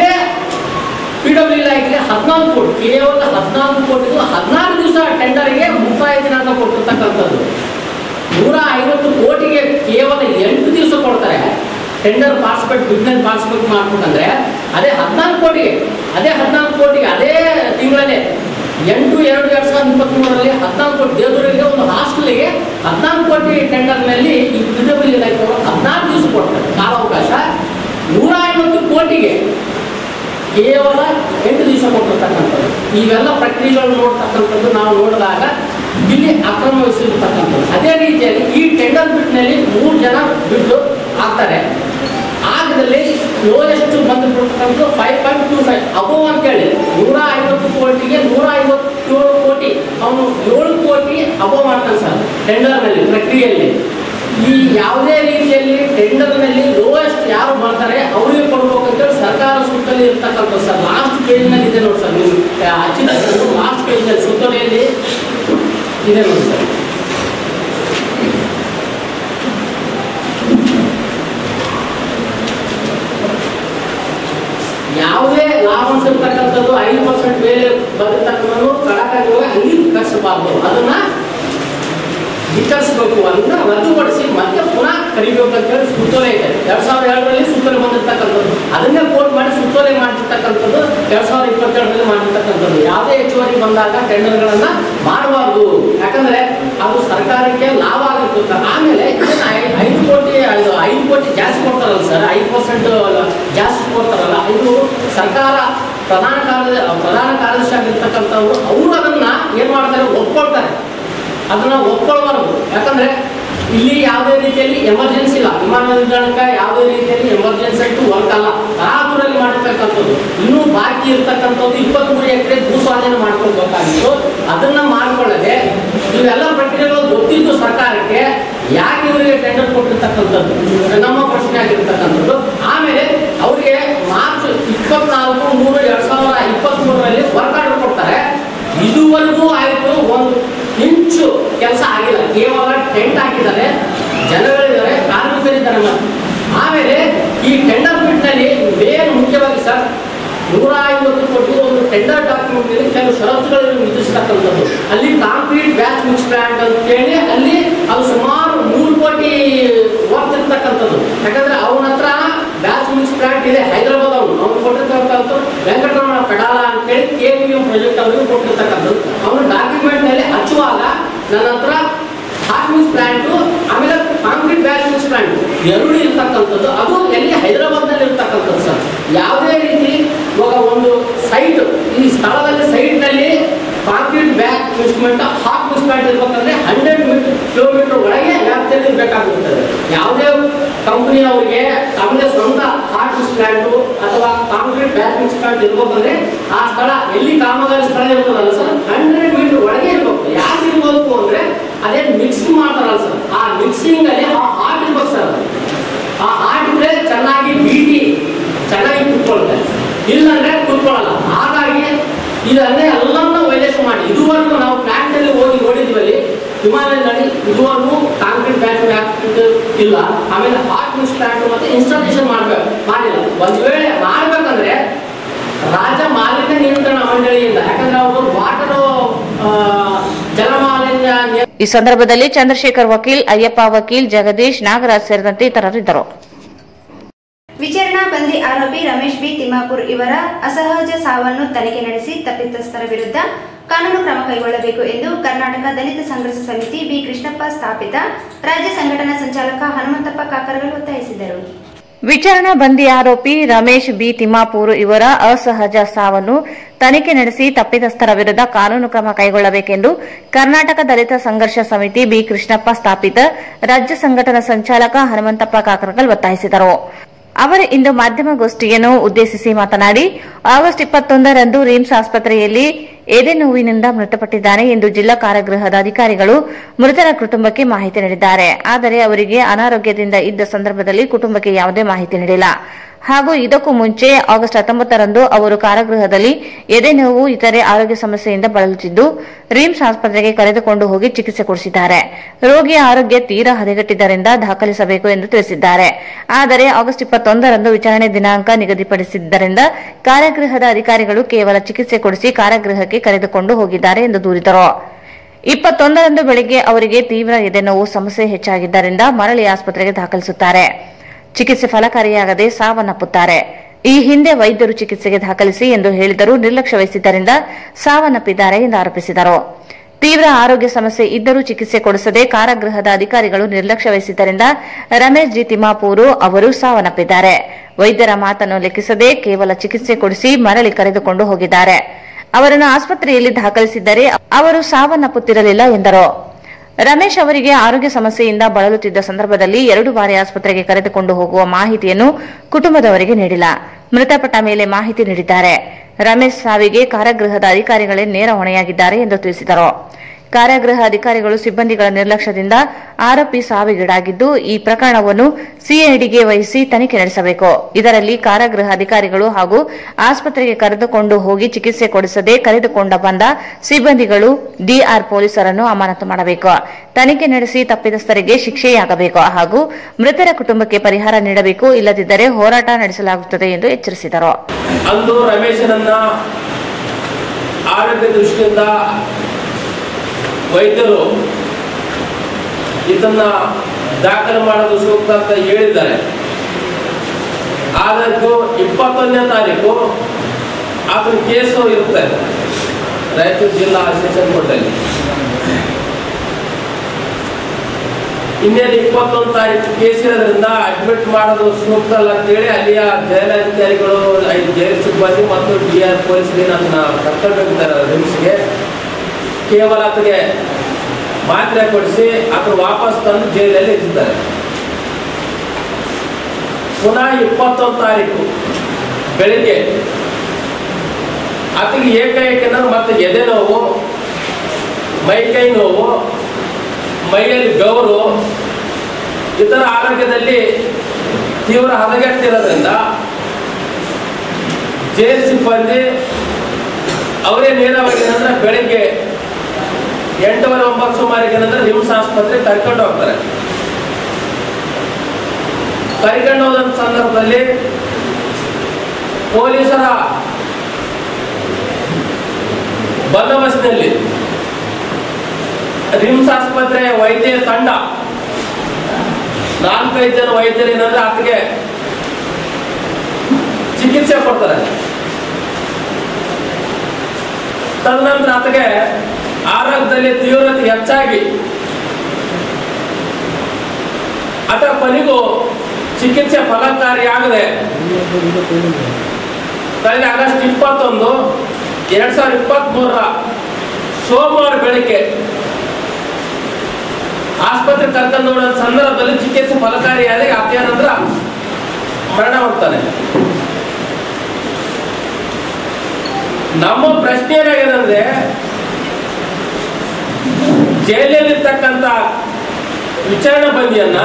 ಪಿ ಡಬ್ಲ್ಯೂ ಇಲಾಖೆಗೆ ಹದಿನಾಲ್ಕು ಕೋಟಿ ಕೇವಲ ಹದಿನಾಲ್ಕು ಕೋಟಿಗೂ ಹದಿನಾರು ದಿವಸ ಟೆಂಡರ್ಗೆ ಮುಕ್ತಾಯ ದಿನಾಂಕ ಕೊಟ್ಟಿರ್ತಕ್ಕಂಥದ್ದು ನೂರ ಐವತ್ತು ಕೋಟಿಗೆ ಕೇವಲ ಎಂಟು ದಿವಸ ಕೊಡ್ತಾರೆ ಟೆಂಡರ್ ಪಾರ್ಟಿಸಿಪೇಟ್ ಬಿಸ್ನೆಸ್ ಪಾರ್ಟಿಸಿಪೇಟ್ ಮಾಡ್ಬೇಕಂದ್ರೆ ಅದೇ ಹದಿನಾಲ್ಕು ಕೋಟಿಗೆ ಅದೇ ಹದಿನಾಲ್ಕು ಕೋಟಿಗೆ ಅದೇ ತಿಂಗಳಲ್ಲೇ ಎಂಟು ಎರಡು ಎರಡು ಸಾವಿರದ ಇಪ್ಪತ್ತ್ಮೂರರಲ್ಲಿ ಹದಿನಾಲ್ಕು ಕೋಟಿ ದೇವರಿಗೆ ಒಂದು ಹಾಸ್ಟೆಲ್ಗೆ ಹದಿನಾಲ್ಕು ಕೋಟಿ ಟೆಂಡರ್ನಲ್ಲಿ ಈ ಪಿಡಬ್ಲ್ಯೂ ಇಲಾಖೆಯವರು ಹದಿನಾಲ್ಕು ದಿವಸ ಕೊಡ್ತಾರೆ ಕಾಲಾವಕಾಶ ನೂರ ಐವತ್ತು ಕೋಟಿಗೆ ಕೇವಲ ಎಂಟು ದಿವಸ ಕೊಟ್ಟಿರ್ತಕ್ಕಂಥದ್ದು ಇವೆಲ್ಲ ಪ್ರಕ್ರಿಯೆಗಳು ನೋಡ್ತಕ್ಕಂಥದ್ದು ನಾವು ನೋಡಿದಾಗ ಇಲ್ಲಿ ಅಕ್ರಮ ಎಸಗಿರ್ತಕ್ಕಂಥದ್ದು ಅದೇ ರೀತಿಯಾಗಿ ಈ ಟೆಂಡರ್ ಬಿಟ್ನಲ್ಲಿ ಮೂರು ಜನ ಬಿಟ್ಟು ಆಗ್ತಾರೆ ಆಗದಲ್ಲಿ ಲೋಯೆಸ್ಟ್ ಬಂದಿರ್ತಕ್ಕಂಥದ್ದು five point two five above ಅಂತೇಳಿ ನೂರ ಐವತ್ತು ಕೋಟಿಗೆ ನೂರ ಐವತ್ತೇಳು ಕೋಟಿ ಅವನು ಏಳು ಕೋಟಿ ಅಬೋ ಮಾಡ್ತಾನೆ ಸರ್ ಟೆಂಡರ್ನಲ್ಲಿ ಪ್ರಕ್ರಿಯೆಯಲ್ಲಿ ಈ ಯಾವುದೇ ರೀತಿಯಲ್ಲಿ ಟೆಂಡರ್ನಲ್ಲಿ ಲೋಯೆಸ್ಟ್ ಯಾರು ಮಾಡ್ತಾರೆ ಅವರಿಗೆ ಕೊಡ್ಬೇಕಂತೇಳಿ ಸರ್ಕಾರ ಸುತ್ತಲೇ ಇರ್ತಕ್ಕಂಥ ಸರ್ ಲಾಸ್ಟ್ ಪೇಜ್ನಲ್ಲಿ ಇದೆ ನೋಡಿ ಸರ್ ನೀವು ಹಚ್ಚಿದ ಲಾಸ್ಟ್ ಪೇಜ್ನಲ್ಲಿ ಸುತ್ತಲೆಯಲ್ಲಿ ಇದೆ ನೋಡಿ ಸರ್ ಯಾವುದೇ ಲಾಭಾಂಶ ಇರ್ತಕ್ಕಂಥದ್ದು ಐದು ಪರ್ಸೆಂಟ್ ಮೇಲೆ ಬಂದಿರ್ತಕ್ಕಂಥದ್ದು ಕಡಕಾಗಿ ಹೋಗಿ ಅಲ್ಲಿ ವಿಕರಿಸಬಾರ್ದು ಅದನ್ನ ವಿತರಿಸಬೇಕು ಅದನ್ನ ರದ್ದುಪಡಿಸಿ ಮತ್ತೆ ಪುನಃ ಕರಿಬೇಕು ಅಂತ ಹೇಳಿ ಸುತ್ತೋಲೆ ಇದೆ ಎರಡ್ ಸಾವಿರದ ಏಳರಲ್ಲಿ ಸುತ್ತೋಲೆ ಬಂದಿರ್ತಕ್ಕಂಥದ್ದು ಅದನ್ನೇ ಕೋಟ್ ಮಾಡಿ ಸುತ್ತೋಲೆ ಮಾಡಿರ್ತಕ್ಕಂಥದ್ದು ಎರಡ್ ಸಾವಿರದ ಇಪ್ಪತ್ತೆರಡರಲ್ಲಿ ಮಾಡಿರ್ತಕ್ಕಂಥದ್ದು ಯಾವುದೇ ಹೆಚ್ಚುವರಿ ಬಂದಾಗ ಟೆಂಡರ್ಗಳನ್ನ ಮಾಡಬಾರ್ದು ಯಾಕಂದ್ರೆ ಅದು ಸರ್ಕಾರಕ್ಕೆ ಲಾಭ ಆಗಿರ್ತದೆ ಆಮೇಲೆ ಇದನ್ನ ಐ- ಐದು ಕೋಟಿ ಐದು ಐದು ಕೋಟಿ ಜಾಸ್ತಿ ಕೊಡ್ತಾರಲ್ಲ ಸರ್ ಐದು ಪರ್ಸೆಂಟ್ ಜಾಸ್ತಿ ಕೊಡ್ತಾರಲ್ಲ ಇದು ಸರ್ಕಾರ ಪ್ರಧಾನ ಕಾರ್ಯ ಪ್ರಧಾನ ಕಾರ್ಯದರ್ಶಿ ಆಗಿರ್ತಕ್ಕಂಥವ್ರು ಅವರು ಅದನ್ನ ಏನ್ ಮಾಡ್ತಾರೆ ಒಪ್ಕೊಳ್ತಾರೆ ಅದನ್ನ ಒಪ್ಕೊಳ್ಬಾರ್ದು ಯಾಕಂದ್ರೆ ಇಲ್ಲಿ ಯಾವುದೇ ರೀತಿಯಲ್ಲಿ ಎಮರ್ಜೆನ್ಸಿ ಇಲ್ಲ ವಿಮಾನ ನಿಲ್ದಾಣಕ್ಕೆ ಯಾವುದೇ ರೀತಿಯಲ್ಲಿ ಎಮರ್ಜೆನ್ಸಿ ಅಂತೂ ವರ್ಕ್ ಅಲ್ಲ ತರಾತುರಲ್ಲಿ ಮಾಡಿರ್ತಕ್ಕಂಥದ್ದು ಇನ್ನೂ ಬಾಕಿ ಇರ್ತಕ್ಕಂಥದ್ದು ಇಪ್ಪತ್ಮೂರು ಎಕರೆ ಭೂಸ್ವಾಧೀನ ಮಾಡ್ಕೊಳ್ಬೇಕಾಗಿತ್ತು ಅದನ್ನ ಮಾಡ್ಕೊಳ್ಳದೆ ಇವೆಲ್ಲ ಪ್ರಕ್ರಿಯೆಗಳು ಗೊತ್ತಿದ್ದು ಸರ್ಕಾರಕ್ಕೆ ಯಾಕೆ ಇವರಿಗೆ ಟೆಂಡರ್ ಕೊಟ್ಟಿರ್ತಕ್ಕಂಥದ್ದು ನಮ್ಮ ಪ್ರಶ್ನೆ ಆಗಿರ್ತಕ್ಕಂಥದ್ದು ಆಮೇಲೆ ಅವರಿಗೆ ಮಾರ್ಚ್ ಇಪ್ಪತ್ನಾಲ್ಕು ಮೂರು ಎರಡ್ ಸಾವಿರದ ಇಪ್ಪತ್ಮೂರರಲ್ಲಿ ವರ್ಕ್ ಆರ್ಡರ್ ಕೊಡ್ತಾರೆ ಇದುವರೆಗೂ ಆಯಿತು ಒಂದು ಇಂಚು ಕೆಲಸ ಆಗಿಲ್ಲ ಕೇವಲ ಟೆಂಟ್ ಹಾಕಿದ್ದಾರೆ ಜನಗಳಿದ್ದಾರೆ ಕಾರ್ಮಿಕರಿದ್ದಾರೆ ಮತ್ತೆ ಆಮೇಲೆ ಈ ಟೆಂಡರ್ ಬಿಟ್ನಲ್ಲಿ ಮೇನ್ ಮುಖ್ಯವಾಗಿ ಸರ್ ನೂರ ಐವತ್ತು ಕೋಟಿ ಒಂದು ಟೆಂಡರ್ ಡಾಕ್ಯುಮೆಂಟ್ ನಲ್ಲಿ ಕೆಲವು ಷರತ್ತುಗಳನ್ನು ವಿಧಿಸ್ತಕ್ಕಂಥದ್ದು ಅಲ್ಲಿ ಕಾಂಕ್ರೀಟ್ ಬ್ಯಾಚ್ ಮಿಕ್ಸ್ ಪ್ಲಾಂಟ್ ಅಂತ ಹೇಳಿ ಅಲ್ಲಿ ಅದು ಸುಮಾರು ಮೂರು ಕೋಟಿ ವರ್ತ್ ಇರ್ತಕ್ಕಂಥದ್ದು ಯಾಕಂದ್ರೆ ಅವನ ಹತ್ರ ಬ್ಯಾಚ್ ಮಿಕ್ಸ್ ಪ್ಲಾಂಟ್ ಇದೆ ಹೈದರಾಬಾದ್ ಅವನು ಅವ್ನು ಕೊಟ್ಟಿರ್ತಕ್ಕಂಥ ವೆಂಕಟರಮಣ ಪೆಡಾಲ ಅಂತೇಳಿ ಕೆ ವಿ ಎಂ ಪ್ರಾಜೆಕ್ಟ್ ಅವರಿಗೆ ಕೊಟ್ಟಿರ್ತಕ್ಕಂಥದ್ದು ಅವನು ಡಾಕ್ಯುಮೆಂಟ್ ನಲ್ಲಿ ಹಚ್ಚುವಾಗ ನನ್ನ ಹತ್ರ ಹಾಟ್ ಮಿಕ್ಸ್ ಪ್ಲಾಂಟು ಆಮೇಲೆ ಕಾಂಕ್ರೀಟ್ ಬ್ಯಾಚ್ ಮಿಕ್ಸ್ ಪ್ಲಾಂಟ್ ಎರಡು ಇರ್ತಕ್ಕಂಥದ್ದು ಅದು ಎಲ್ಲಿ ಹೈದರಾಬಾದ್ ನಲ್ಲಿ ಇರ್ತಕ್ಕಂಥದ್ದು ಸರ್ ಯಾವುದೇ ರೀತಿ ಇವಾಗ ಒಂದು ಸೈಟ್ ಈ ಸ್ಥಳದಲ್ಲಿ ಸೈಟ್ ನಲ್ಲಿ ಕಾಂಕ್ರೀಟ್ ಬ್ಯಾಕ್ ಮಿಕ್ಸ್ಮೆಂಟ್ ಹಾಟ್ ಮಿಕ್ಸ್ ಪ್ಲಾಂಟ್ ಇರ್ಬೇಕಂದ್ರೆ ಹಂಡ್ರೆಡ್ ಕಿಲೋಮೀಟರ್ ಒಳಗೆ ವ್ಯಾಪ್ತಿಯಲ್ಲಿ ಇರಬೇಕಾಗುತ್ತದೆ ಯಾವುದೇ ಕಂಪನಿ ಅವರಿಗೆ ತಮ್ಮದೇ ಸ್ವಂತ ಹಾಟ್ ಮಿಕ್ಸ್ ಪ್ಲಾಂಟು ಅಥವಾ ಕಾಂಕ್ರೀಟ್ ಬ್ಯಾಕ್ ಮಿಕ್ಸ್ ಪ್ಲಾಂಟ್ ಇರ್ಬೇಕಂದ್ರೆ ಆ ಸ್ಥಳ ಎಲ್ಲಿ ಕಾಮಗಾರಿ ಸ್ಥಳ ಇರ್ತದಲ್ಲ ಸರ್ ಹಂಡ್ರೆಡ್ ಮೀಟರ್ ಒಳಗೆ ಇರ್ಬೇಕು ಯಾಕೆ ಇರ್ಬೇಕು ಅಂದ್ರೆ ಅದೇನು ಮಿಕ್ಸ್ ಮಾಡ್ತಾರಲ್ಲ ಸರ್ ಆ ಮಿಕ್ಸಿಂಗ್ ಅಲ್ಲಿ ಆ ಹಾಟ್ ಇರ್ಬೇಕು ಸರ್ ಆ ಹಾಟ್ ಇದ್ರೆ ಚೆನ್ನಾಗಿ ಬೀಟಿ ಚೆನ್ನಾಗಿ ಕುತ್ಕೊಳ್ತಾರೆ ಇಲ್ಲಂದ್ರೆ ಕುತ್ಕೊಳ್ಳಲ್ಲ ಹಾಗಾಗಿ ಇದನ್ನೇ ಎಲ್ಲವನ್ನ ವೈಲೇಷನ್ ಮಾಡಿ ಇದುವರೆಗೂ ನಾವು ಪ್ಲಾಂಟ್ ಅಲ್ಲಿ ಹೋಗಿ ನೋಡಿದ್ವಲ್ಲಿ ವಿಮಾನದಲ್ಲಿ ಇದುವರೆಗೂ ಕಾಂಕ್ರೀಟ್ ಬ್ಯಾಚ್ ಬ್ಯಾಕ್ ಇಲ್ಲ ಆಮೇಲೆ ಹಾಟ್ ಮಿಕ್ಸ್ ಪ್ಲಾಂಟ್ ಮತ್ತೆ ಇನ್ಸ್ಟಾಲೇಷನ್ ಮಾಡ್ಬೇಕು ಮಾಡಿಲ್ಲ ಒಂದ್ ವೇಳೆ ಮಾಡ್ಬೇಕಂದ್ರೆ ರಾಜ್ಯ ಮಾಲಿನ್ಯ ನಿಯಂತ್ರಣ ಮಂಡಳಿಯಿಂದ ಯಾಕಂದ್ರೆ ಅವರು ವಾಟರ್ ಜಲಮಾಲಿನ್ಯ ನಿಯ- ಈ ಸಂದರ್ಭದಲ್ಲಿ ಚಂದ್ರಶೇಖರ್ ವಕೀಲ್ ಅಯ್ಯಪ್ಪ ವಕೀಲ್ ಜಗದೀಶ್ ನಾಗರಾಜ್ ಸೇರಿದಂತೆ ಇತರರಿದ್ದರು ವಿಚಾರಣಾ ಬಂದಿ ಆರೋಪಿ ರಮೇಶ್ ಬಿ ತಿಮ್ಮಾಪುರ್ ಇವರ ಅಸಹಜ ಸಾವನ್ನು ತನಿಖೆ ನಡೆಸಿ ತಪ್ಪಿತಸ್ಥರ ವಿರುದ್ಧ ಕಾನೂನು ಕ್ರಮ ಕೈಗೊಳ್ಳಬೇಕು ಎಂದು ಕರ್ನಾಟಕ ದಲಿತ ಸಂಘರ್ಷ ಸಮಿತಿ ಬಿ ಕೃಷ್ಣಪ್ಪ ಸ್ಥಾಪಿತ ರಾಜ್ಯ ಸಂಘಟನಾ ಸಂಚಾಲಕ ಹನುಮಂತಪ್ಪ ಕಾಕರಗಳು ಒತ್ತಾಯಿಸಿದರು ವಿಚಾರಣಾ ಬಂದಿ ಆರೋಪಿ ರಮೇಶ್ ಬಿ ತಿಮ್ಮಾಪೂರ್ ಇವರ ಅಸಹಜ ಸಾವನ್ನು ತನಿಖೆ ನಡೆಸಿ ತಪ್ಪಿತಸ್ಥರ ವಿರುದ್ಧ ಕಾನೂನು ಕ್ರಮ ಕೈಗೊಳ್ಳಬೇಕೆಂದು ಕರ್ನಾಟಕ ದಲಿತ ಸಂಘರ್ಷ ಸಮಿತಿ ಬಿ ಕೃಷ್ಣಪ್ಪ ಸ್ಥಾಪಿತ ರಾಜ್ಯ ಸಂಘಟನಾ ಸಂಚಾಲಕ ಹನುಮಂತಪ್ಪ ಕಾಕರಗಲ್ ಒತ್ತಾಯಿಸಿದರು ಅವರು ಇಂದು ಮಾಧ್ಯಮಗೋಷ್ಠಿಯನ್ನು ಉದ್ದೇಶಿಸಿ ಮಾತನಾಡಿ ಆಗಸ್ಟ್ ಇಪ್ಪತ್ತೊಂದರಂದು ರಿಮ್ಸ್ ಆಸ್ಪತ್ರೆಯಲ್ಲಿ ಎದೆ ನೋವಿನಿಂದ ಮೃತಪಟ್ಟಿದ್ದಾನೆ ಎಂದು ಜಿಲ್ಲಾ ಕಾರಾಗೃಹದ ಅಧಿಕಾರಿಗಳು ಮೃತರ ಕುಟುಂಬಕ್ಕೆ ಮಾಹಿತಿ ನೀಡಿದ್ದಾರೆ ಆದರೆ ಅವರಿಗೆ ಅನಾರೋಗ್ಯದಿಂದ ಇದ್ದ ಸಂದರ್ಭದಲ್ಲಿ ಕುಟುಂಬಕ್ಕೆ ಯಾವುದೇ ಮಾಹಿತಿ ನೀಡಿಲ್ಲ ಹಾಗೂ ಇದಕ್ಕೂ ಮುಂಚೆ ಆಗಸ್ಟ್ ಹತ್ತೊಂಬತ್ತರಂದು ಅವರು ಕಾರಾಗೃಹದಲ್ಲಿ ಎದೆ ನೋವು ಇತರೆ ಆರೋಗ್ಯ ಸಮಸ್ಯೆಯಿಂದ ಬಳಲುತ್ತಿದ್ದು ರಿಮ್ಸ್ ಆಸ್ಪತ್ರೆಗೆ ಕರೆದುಕೊಂಡು ಹೋಗಿ ಚಿಕಿತ್ಸೆ ಕೊಡಿಸಿದ್ದಾರೆ ರೋಗಿಯ ಆರೋಗ್ಯ ತೀರಾ ಹದಗೆಟ್ಟಿದ್ದರಿಂದ ದಾಖಲಿಸಬೇಕು ಎಂದು ತಿಳಿಸಿದ್ದಾರೆ ಆದರೆ ಆಗಸ್ಟ್ ಇಪ್ಪತ್ತೊಂದರಂದು ವಿಚಾರಣೆ ದಿನಾಂಕ ನಿಗದಿಪಡಿಸಿದ್ದರಿಂದ ಕಾರಾಗೃಹದ ಅಧಿಕಾರಿಗಳು ಕೇವಲ ಚಿಕಿತ್ಸೆ ಕೊಡಿಸಿ ಕಾರಾಗೃಹಕ್ಕೆ ಕರೆದುಕೊಂಡು ಹೋಗಿದ್ದಾರೆ ಎಂದು ದೂರಿದರು ಇಪ್ಪತ್ತೊಂದರಂದು ಬೆಳಿಗ್ಗೆ ಅವರಿಗೆ ತೀವ್ರ ಎದೆನೋವು ಸಮಸ್ಯೆ ಹೆಚ್ಚಾಗಿದ್ದರಿಂದ ಮರಳಿ ಆಸ್ಪತ್ರೆಗೆ ದಾಖಲಿಸುತ್ತಾರೆ ಚಿಕಿತ್ಸೆ ಫಲಕಾರಿಯಾಗದೆ ಸಾವನ್ನಪ್ಪುತ್ತಾರೆ ಈ ಹಿಂದೆ ವೈದ್ಯರು ಚಿಕಿತ್ಸೆಗೆ ದಾಖಲಿಸಿ ಎಂದು ಹೇಳಿದರೂ ನಿರ್ಲಕ್ಷ್ಯ ವಹಿಸಿದ್ದರಿಂದ ಸಾವನ್ನಪ್ಪಿದ್ದಾರೆ ಎಂದು ಆರೋಪಿಸಿದರು ತೀವ್ರ ಆರೋಗ್ಯ ಸಮಸ್ಯೆ ಇದ್ದರೂ ಚಿಕಿತ್ಸೆ ಕೊಡಿಸದೆ ಕಾರಾಗೃಹದ ಅಧಿಕಾರಿಗಳು ನಿರ್ಲಕ್ಷ್ಯ ವಹಿಸಿದ್ದರಿಂದ ರಮೇಶ್ ಜಿ ತಿಮ್ಮಾಪೂರು ಅವರು ಸಾವನ್ನಪ್ಪಿದ್ದಾರೆ ವೈದ್ಯರ ಮಾತನ್ನು ಲೆಕ್ಕಿಸದೆ ಕೇವಲ ಚಿಕಿತ್ಸೆ ಕೊಡಿಸಿ ಮರಳಿ ಕರೆದುಕೊಂಡು ಹೋಗಿದ್ದಾರೆ ಅವರನ್ನು ಆಸ್ಪತ್ರೆಯಲ್ಲಿ ದಾಖಲಿಸಿದ್ದರೆ ಅವರು ಸಾವನ್ನಪ್ಪುತ್ತಿರಲಿಲ್ಲ ಎಂದರು ರಮೇಶ್ ಅವರಿಗೆ ಆರೋಗ್ಯ ಸಮಸ್ಯೆಯಿಂದ ಬಳಲುತ್ತಿದ್ದ ಸಂದರ್ಭದಲ್ಲಿ ಎರಡು ಬಾರಿ ಆಸ್ಪತ್ರೆಗೆ ಕರೆದುಕೊಂಡು ಹೋಗುವ ಮಾಹಿತಿಯನ್ನು ಕುಟುಂಬದವರಿಗೆ ನೀಡಿಲ್ಲ ಮೃತಪಟ್ಟ ಮೇಲೆ ಮಾಹಿತಿ ನೀಡಿದ್ದಾರೆ ರಮೇಶ್ ಸಾವಿಗೆ ಕಾರಾಗೃಹದ ಅಧಿಕಾರಿಗಳೇ ನೇರ ಹೊಣೆಯಾಗಿದ್ದಾರೆ ಎಂದು ತಿಳಿಸಿದರು ಕಾರಾಗೃಹ ಅಧಿಕಾರಿಗಳು ಸಿಬ್ಬಂದಿಗಳ ನಿರ್ಲಕ್ಷ್ಯದಿಂದ ಆರೋಪಿ ಸಾವಿಗೀಡಾಗಿದ್ದು ಈ ಪ್ರಕರಣವನ್ನು ಸಿಐಡಿಗೆ ವಹಿಸಿ ತನಿಖೆ ನಡೆಸಬೇಕು ಇದರಲ್ಲಿ ಕಾರಾಗೃಹ ಅಧಿಕಾರಿಗಳು ಹಾಗೂ ಆಸ್ಪತ್ರೆಗೆ ಕರೆದುಕೊಂಡು ಹೋಗಿ ಚಿಕಿತ್ಸೆ ಕೊಡಿಸದೆ ಕರೆದುಕೊಂಡ ಬಂದ ಸಿಬ್ಬಂದಿಗಳು ಡಿಆರ್ ಪೊಲೀಸರನ್ನು ಅಮಾನತು ಮಾಡಬೇಕು ತನಿಖೆ ನಡೆಸಿ ತಪ್ಪಿತಸ್ಥರಿಗೆ ಶಿಕ್ಷೆಯಾಗಬೇಕು ಹಾಗೂ ಮೃತರ ಕುಟುಂಬಕ್ಕೆ ಪರಿಹಾರ ನೀಡಬೇಕು ಇಲ್ಲದಿದ್ದರೆ ಹೋರಾಟ ನಡೆಸಲಾಗುತ್ತದೆ ಎಂದು ಎಚ್ಚರಿಸಿದರು ಅಂದು ರಮೇಶನನ್ನ ಆರೋಗ್ಯ ದೃಷ್ಟಿಯಿಂದ ವೈದ್ಯರು ಇದನ್ನ ದಾಖಲು ಮಾಡೋದು ಸೂಕ್ತ ಅಂತ ಹೇಳಿದ್ದಾರೆ ಆದಕ್ಕೂ ಇಪ್ಪತ್ತೊಂದನೇ ತಾರೀಕು ಆತನ ಕೇಸು ಇರುತ್ತೆ ರಾಯಚೂರು ಜಿಲ್ಲಾ ಸೆಷನ್ ಕೋರ್ಟಲ್ಲಿ ಇನ್ನೇನು ಇಪ್ಪತ್ತೊಂದು ತಾರೀಕು ಕೇಸ್ ಇರೋದ್ರಿಂದ ಅಡ್ಮಿಟ್ ಮಾಡೋದು ಸೂಕ್ತ ಅಲ್ಲ ಅಂತೇಳಿ ಅಲ್ಲಿಯ ಜೈಲಾಧಿಕಾರಿಗಳು ಐದು ಜೈಲು ಸಿಬ್ಬಂದಿ ಮತ್ತು ಡಿ ಆರ್ ಪೊಲೀಸರಿಗೆ ಅದನ್ನ ಕರ್ಕೊಳ್ಬೇಕಿದ್ದಾರೆ ರಿಮ್ಸ್ಗೆ ಕೇವಲ ಆತಗೆ ಮಾತ್ರೆ ಕೊಡಿಸಿ ಆತ ವಾಪಸ್ ತಂದು ಜೈಲಲ್ಲಿ ಇಟ್ಟಿದ್ದಾರೆ ಪುನಃ ಇಪ್ಪತ್ತೊಂದು ತಾರೀಕು ಬೆಳಿಗ್ಗೆ ಆತಗೆ ಏಕೈಕಂದ್ರೆ ಮತ್ತೆ ಎದೆ ನೋವು ಮೈಕೈ ನೋವು ಮೈಯಲ್ಲಿ ಬೆವರು ಇತರ ಆರೋಗ್ಯದಲ್ಲಿ ತೀವ್ರ ಹದಗೆಟ್ಟಿರೋದ್ರಿಂದ ಜೈಲು ಸಿಬ್ಬಂದಿ ಅವರೇ ನೇರವಾಗಿ ಏನಂದ್ರೆ ಬೆಳಿಗ್ಗೆ ಎಂಟೂವರೆ ಒಂಬತ್ತು ಸುಮಾರಿಗೆ ಏನಂದ್ರೆ ನಿಮ್ಸ್ ಆಸ್ಪತ್ರೆ ಕರ್ಕೊಂಡು ಹೋಗ್ತಾರೆ ಕರ್ಕೊಂಡು ಹೋದಂತ ಸಂದರ್ಭದಲ್ಲಿ ಪೊಲೀಸರ ಬಂದೋಬಸ್ತಿನಲ್ಲಿ ರಿಮ್ಸ್ ಆಸ್ಪತ್ರೆ ವೈದ್ಯ ತಂಡ ನಾಲ್ಕೈದು ಜನ ವೈದ್ಯರು ಏನಂದ್ರೆ ಆತಗೆ ಚಿಕಿತ್ಸೆ ಕೊಡ್ತಾರೆ ತದನಂತರ ಆತಗೆ ಆರೋಗ್ಯದಲ್ಲಿ ತೀವ್ರತೆ ಹೆಚ್ಚಾಗಿ ಆತ ಕೊನೆಗೂ ಚಿಕಿತ್ಸೆ ಫಲಕಾರಿಯಾಗದೆ ಕಳೆದ ಆಗಸ್ಟ್ ಇಪ್ಪತ್ತೊಂದು ಎರಡ್ ಸಾವಿರದ ಇಪ್ಪತ್ತ್ ಮೂರರ ಸೋಮವಾರ ಬೆಳಿಗ್ಗೆ ಆಸ್ಪತ್ರೆ ಕರ್ಕೊಂಡು ಹೋಗೋ ಸಂದರ್ಭದಲ್ಲಿ ಚಿಕಿತ್ಸೆ ಫಲಕಾರಿಯಾಗಿ ಆತ ನಂತರ ಮರಣ ಹೋಗ್ತಾನೆ ನಮ್ಮ ಪ್ರಶ್ನೆ ಏನಾಗಿದೆ ಜೈಲಲ್ಲಿರ್ತಕ್ಕಂಥ ವಿಚಾರಣೆ ಬಂದಿಯನ್ನ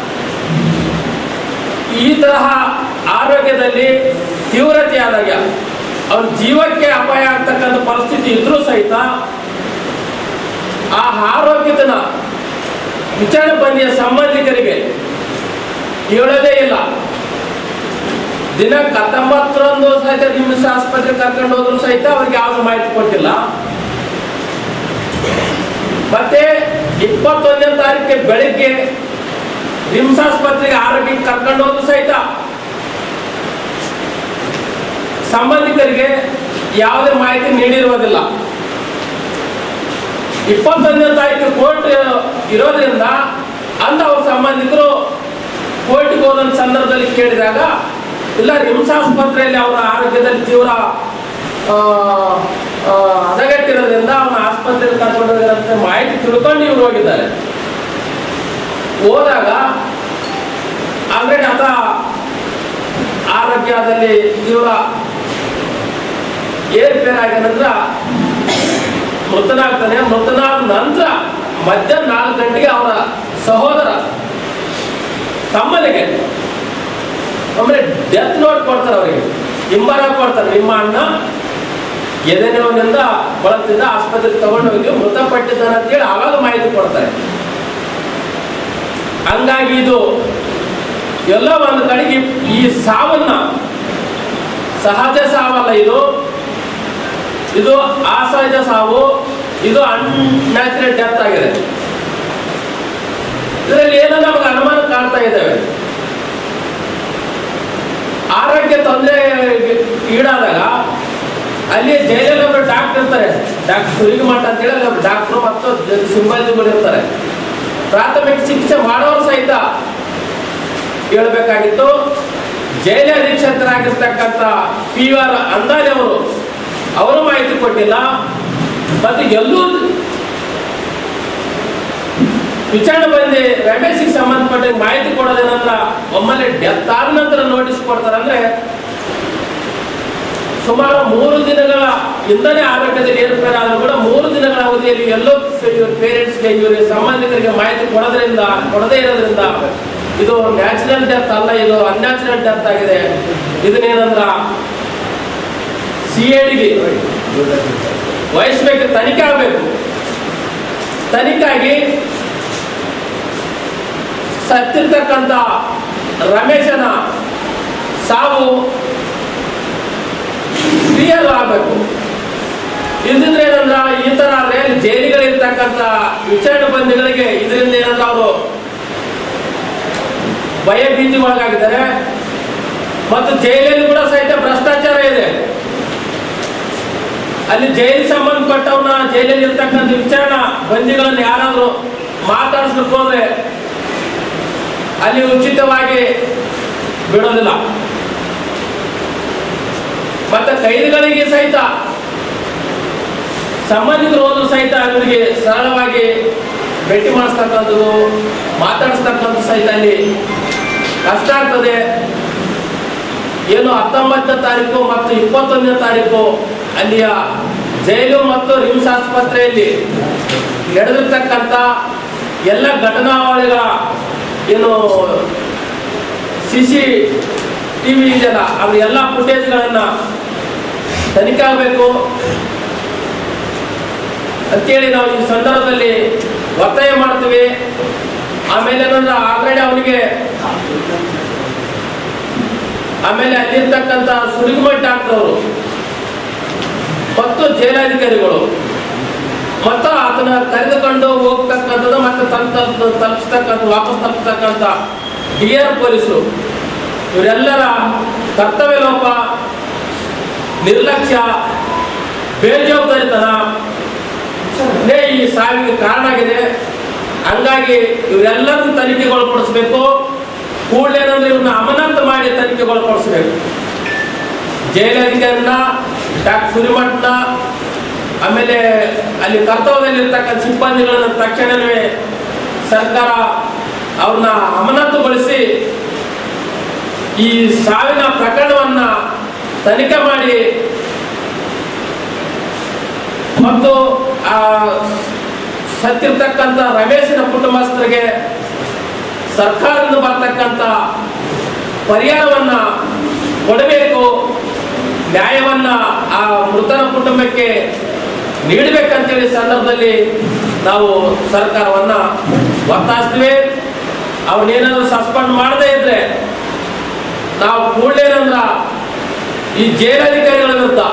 ಈ ತರಹ ಆರೋಗ್ಯದಲ್ಲಿ ತೀವ್ರತೆ ಆದಾಗ ಅವ್ರ ಜೀವಕ್ಕೆ ಅಪಾಯ ಆಗ್ತಕ್ಕಂಥ ಪರಿಸ್ಥಿತಿ ಇದ್ರೂ ಸಹಿತ ಆ ಆರೋಗ್ಯದನ್ನ ವಿಚಾರಣೆ ಬಂದಿಯ ಸಂಬಂಧಿಕರಿಗೆ ಹೇಳೋದೇ ಇಲ್ಲ ದಿನಾಂಕ ಹತ್ತೊಂಬತ್ತರಂದು ಸಹಿತ ನಿಮ್ಸ್ ಆಸ್ಪತ್ರೆ ಕರ್ಕೊಂಡು ಹೋದ್ರು ಸಹಿತ ಅವ್ರಿಗೆ ಯಾವ್ದು ಮಾಹಿತಿ ಕೊಟ್ಟಿಲ್ಲ ಮತ್ತೆ ಇಪ್ಪತ್ತೊಂದನೇ ತಾರೀಕಿಗೆ ಬೆಳಿಗ್ಗೆ ರಿಮ್ಸ್ ಆಸ್ಪತ್ರೆಗೆ ಆರೋಗ್ಯಕ್ಕೆ ಕರ್ಕೊಂಡು ಹೋದ್ರು ಸಹಿತ ಸಂಬಂಧಿಕರಿಗೆ ಯಾವುದೇ ಮಾಹಿತಿ ನೀಡಿರುವುದಿಲ್ಲ ಇಪ್ಪತ್ತೊಂದನೇ ತಾರೀಕು ಕೋರ್ಟ್ ಇರೋದ್ರಿಂದ ಅಂತ ಅವ್ರ ಸಂಬಂಧಿಕರು ಕೋರ್ಟಿಗೆ ಹೋದಂತ ಸಂದರ್ಭದಲ್ಲಿ ಕೇಳಿದಾಗ ಇಲ್ಲ ರಿಮ್ಸ್ ಆಸ್ಪತ್ರೆಯಲ್ಲಿ ಅವರ ಆರೋಗ್ಯದಲ್ಲಿ ತೀವ್ರ ಆ, ಆ, ಹದಗೆಟ್ಟಿರೋದ್ರಿಂದ ಅವನ ಆಸ್ಪತ್ರೆಗೆ ಕರ್ಕೊಂಡು ಹೋಗಿರೋಂಥ ಮಾಹಿತಿ ತಿಳ್ಕೊಂಡು ಇವ್ರು ಹೋಗಿದ್ದಾರೆ ಹೋದಾಗ ಆಲ್ರೆಡಿ ಆತ ಆರೋಗ್ಯದಲ್ಲಿ ತೀವ್ರ ಏರ್ಪೇರ್ ಆಗ್ಯಾನಂದ್ರ ಮೃತನಾಗ್ತಾನೆ ಮೃತನಾದ ನಂತರ ಮಧ್ಯಾಹ್ನ ನಾಲ್ಕು ಗಂಟೆಗೆ ಅವರ ಸಹೋದರ ತಮ್ಮನಿಗೆ ಆಮೇಲೆ ಡೆತ್ ನೋಟ್ ಕೊಡ್ತಾರೆ ಅವರಿಗೆ ಹಿಂಬರ ಕೊಡ್ತಾರೆ ನಿಮ್ಮ ಅಣ್ಣ ಎದೆ ನೋವಿನಿಂದ ಬಳಲ್ತಿದ್ದ ಆಸ್ಪತ್ರೆಗೆ ತಗೊಂಡು ಹೋಗಿ ಮೃತಪಟ್ಟಿದ್ದಾನೆ ಅಂತೇಳಿ ಆವಾಗ ಮಾಹಿತಿ ಕೊಡ್ತಾರೆ ಹಂಗಾಗಿ ಇದು ಎಲ್ಲ ಒಂದು ಕಡೆಗೆ ಈ ಸಾವನ್ನ ಸಹಜ ಸಾವಲ್ಲ ಇದು ಇದು ಅಸಹಜ ಸಾವು ಇದು ಅನ್ಯಾಚುರಲ್ ಡೆತ್ ಆಗಿದೆ ಇದರಲ್ಲಿ ಏನೋ ನಮಗೆ ಅನುಮಾನ ಕಾಣ್ತಾ ಇದ್ದೇವೆ ಆರೋಗ್ಯ ತೊಂದರೆ ಈಡಾದಾಗ ಅಲ್ಲಿ ಜೈಲಲ್ಲಿ ಒಬ್ಬರು ಡಾಕ್ಟರ್ ಇರ್ತಾರೆ ಡಾಕ್ಟರ್ ಸುರಿಗೆ ಮಠ ಅಂತ ಹೇಳಿ ಅಲ್ಲಿ ಒಬ್ರು ಡಾಕ್ಟ್ರು ಮತ್ತು ಜ- ಸಿಬ್ಬಂದಿಗಳು ಇರ್ತಾರೆ ಪ್ರಾಥಮಿಕ ಚಿಕಿತ್ಸೆ ಮಾಡೋರು ಸಹಿತ ಹೇಳ್ಬೇಕಾಗಿತ್ತು ಜೈಲ ಅಧೀಕ್ಷಕರಾಗಿರ್ತಕ್ಕಂಥ ಪಿ ಆರ್ ಅಂದಾಜ್ ಅವರು ಅವರು ಮಾಹಿತಿ ಕೊಟ್ಟಿಲ್ಲ ಮತ್ತು ಎಲ್ಲೂ ವಿಚಾರಣೆ ಬಂದು ರಮೇಶಿಗೆ ಸಂಬಂಧಪಟ್ಟ ಮಾಹಿತಿ ಕೊಡೋದೇನಂದ್ರ ಒಮ್ಮೆಲೆ ಡೆತ್ ಆದ ನಂತರ ನೋಟಿಸ್ ಕೊಡ್ತಾರೆ ಅಂದ್ರೆ ಸುಮಾರು ಮೂರು ದಿನಗಳ ಇಂಧನೆ ಆರೋಗ್ಯದಲ್ಲಿ ಏರ್ಪೇರ್ ಆದರೂ ಕೂಡ ಮೂರು ದಿನಗಳ ಅವಧಿಯಲ್ಲಿ ಎಲ್ಲೋ ಇವ್ರ ಪೇರೆಂಟ್ಸ್ಗೆ ಇವರ ಸಂಬಂಧಿಕರಿಗೆ ಮಾಹಿತಿ ಕೊಡೋದ್ರಿಂದ ಕೊಡದೇ ಇರೋದ್ರಿಂದ ಇದು ನ್ಯಾಚುರಲ್ ಡೆತ್ ಅಲ್ಲ ಇದು ಅನ್ಯಾಚುರಲ್ ಡೆತ್ ಆಗಿದೆ ಇದನ್ನೇನಂದ್ರ ಸಿ ಎ ಡಿಗೆ ವಹಿಸ್ಬೇಕು ತನಿಖೆ ಆಗಬೇಕು ತನಿಖೆ ಆಗಿ ಸತ್ತಿರ್ತಕ್ಕಂಥ ರಮೇಶನ ಸಾವು ಕ್ಲಿಯರ್ ಆಗಬೇಕು ಇಲ್ದಿದ್ರೆ ಏನಂದ್ರ ಈ ತರ ಆದ್ರೆ ಜೈಲಿಗಳಿರ್ತಕ್ಕಂಥ ವಿಚಾರಣೆ ಬಂದಿಗಳಿಗೆ ಇದರಿಂದ ಏನಂದ್ರೆ ಅವರು ಭಯ ಭೀತಿ ಒಳಗಾಗಿದ್ದಾರೆ ಮತ್ತು ಜೈಲಲ್ಲಿ ಕೂಡ ಸಹಿತ ಭ್ರಷ್ಟಾಚಾರ ಇದೆ ಅಲ್ಲಿ ಜೈಲಿಗೆ ಸಂಬಂಧಪಟ್ಟವನ್ನ ಜೈಲಲ್ಲಿ ಇರ್ತಕ್ಕಂಥ ವಿಚಾರಣಾ ಬಂದಿಗಳನ್ನು ಯಾರಾದ್ರೂ ಮಾತಾಡಿಸ್ಲಿಕ್ಕೆ ಹೋದ್ರೆ ಅಲ್ಲಿ ಉಚಿತವಾಗಿ ಬಿಡೋದಿಲ್ಲ ಮತ್ತೆ ಕೈದಿಗಳಿಗೆ ಸಹಿತ ಸಂಬಂಧಿಕರು ಹೋದ್ರು ಸಹಿತ ಅವರಿಗೆ ಸರಳವಾಗಿ ಭೇಟಿ ಮಾಡಿಸ್ತಕ್ಕಂಥದ್ದು ಮಾತಾಡಿಸ್ತಕ್ಕಂಥ ಸಹಿತ ಅಲ್ಲಿ ಕಷ್ಟ ಆಗ್ತದೆ ಏನು ಹತ್ತೊಂಬತ್ತನೇ ತಾರೀಕು ಮತ್ತು ಇಪ್ಪತ್ತೊಂದನೇ ತಾರೀಕು ಅಲ್ಲಿಯ ಜೈಲು ಮತ್ತು ರಿಮ್ಸ್ ಆಸ್ಪತ್ರೆಯಲ್ಲಿ ನಡೆದಿರ್ತಕ್ಕಂಥ ಎಲ್ಲ ಘಟನಾವಳಿಗಳ ಏನು ಸಿ ಸಿ ಟಿ ವಿ ಇದೆಯಲ್ಲ ಅದ್ರ ಎಲ್ಲ ಫುಟೇಜ್ಗಳನ್ನು ತನಿಖೆ ಆಗಬೇಕು ಅಂತೇಳಿ ನಾವು ಈ ಸಂದರ್ಭದಲ್ಲಿ ಒತ್ತಾಯ ಮಾಡ್ತೀವಿ ಆಮೇಲೆ ಏನಂದ್ರೆ ಆಲ್ರೆಡಿ ಅವನಿಗೆ ಆಮೇಲೆ ಅಲ್ಲಿರ್ತಕ್ಕಂಥ ಸುರಿಗುಮಟ್ಟ ಆಗ್ತವರು ಮತ್ತು ಜೈಲಾಧಿಕಾರಿಗಳು ಮತ್ತು ಆತನ ಕರೆದುಕೊಂಡು ಹೋಗ್ತಕ್ಕಂಥದ್ದು ಮತ್ತೆ ತಲುಪ ತಲುಪಿಸ್ತಕ್ಕಂಥ ವಾಪಸ್ ತಲುಪಿಸ್ತಕ್ಕಂಥ ಡಿ ಆರ್ ಪೊಲೀಸರು ಇವರೆಲ್ಲರ ಕರ್ತವ್ಯ ಲೋಪ ನಿರ್ಲಕ್ಷ್ಯ ಬೇಜವಾಬ್ದಾರಿತನ ಇದೇ ಈ ಸಾವಿಗೆ ಕಾರಣ ಆಗಿದೆ ಹಂಗಾಗಿ ಇವರೆಲ್ಲರನ್ನು ತನಿಖೆಗೊಳಪಡಿಸ್ಬೇಕು ಕೂಡಲೇ ಏನಂದ್ರೆ ಇವ್ರನ್ನ ಅಮಾನತು ಮಾಡಿ ತನಿಖೆಗೊಳಪಡಿಸ್ಬೇಕು ಜೈಲಧಿಕಾರಿನ ಡಾಕ್ಟರ್ ಸುರಿಮಠನ ಆಮೇಲೆ ಅಲ್ಲಿ ಕರ್ತವ್ಯದಲ್ಲಿರ್ತಕ್ಕಂಥ ಸಿಬ್ಬಂದಿಗಳನ್ನ ತಕ್ಷಣವೇ ಸರ್ಕಾರ ಅವ್ರನ್ನ ಅಮಾನತುಗೊಳಿಸಿ ಈ ಸಾವಿನ ಪ್ರಕರಣವನ್ನ ತನಿಖೆ ಮಾಡಿ ಮತ್ತು ಆ ಸತ್ತಿರ್ತಕ್ಕಂಥ ರಮೇಶನ ಕುಟುಂಬಸ್ಥರಿಗೆ ಸರ್ಕಾರದಿಂದ ಬರ್ತಕ್ಕಂಥ ಪರಿಹಾರವನ್ನ ಕೊಡಬೇಕು ನ್ಯಾಯವನ್ನ ಆ ಮೃತನ ಕುಟುಂಬಕ್ಕೆ ನೀಡಬೇಕಂತೇಳಿ ಸಂದರ್ಭದಲ್ಲಿ ನಾವು ಸರ್ಕಾರವನ್ನ ಒತ್ತಾಯಿಸ್ತೀವಿ ಅವ್ರನ್ನೇನಾದ್ರೂ ಸಸ್ಪೆಂಡ್ ಮಾಡದೇ ಇದ್ರೆ ನಾವು ಕೂಡಲೇನಂದ್ರ ಈ ಜೈಲಧಿಕಾರಿಗಳ ವಿರುದ್ಧ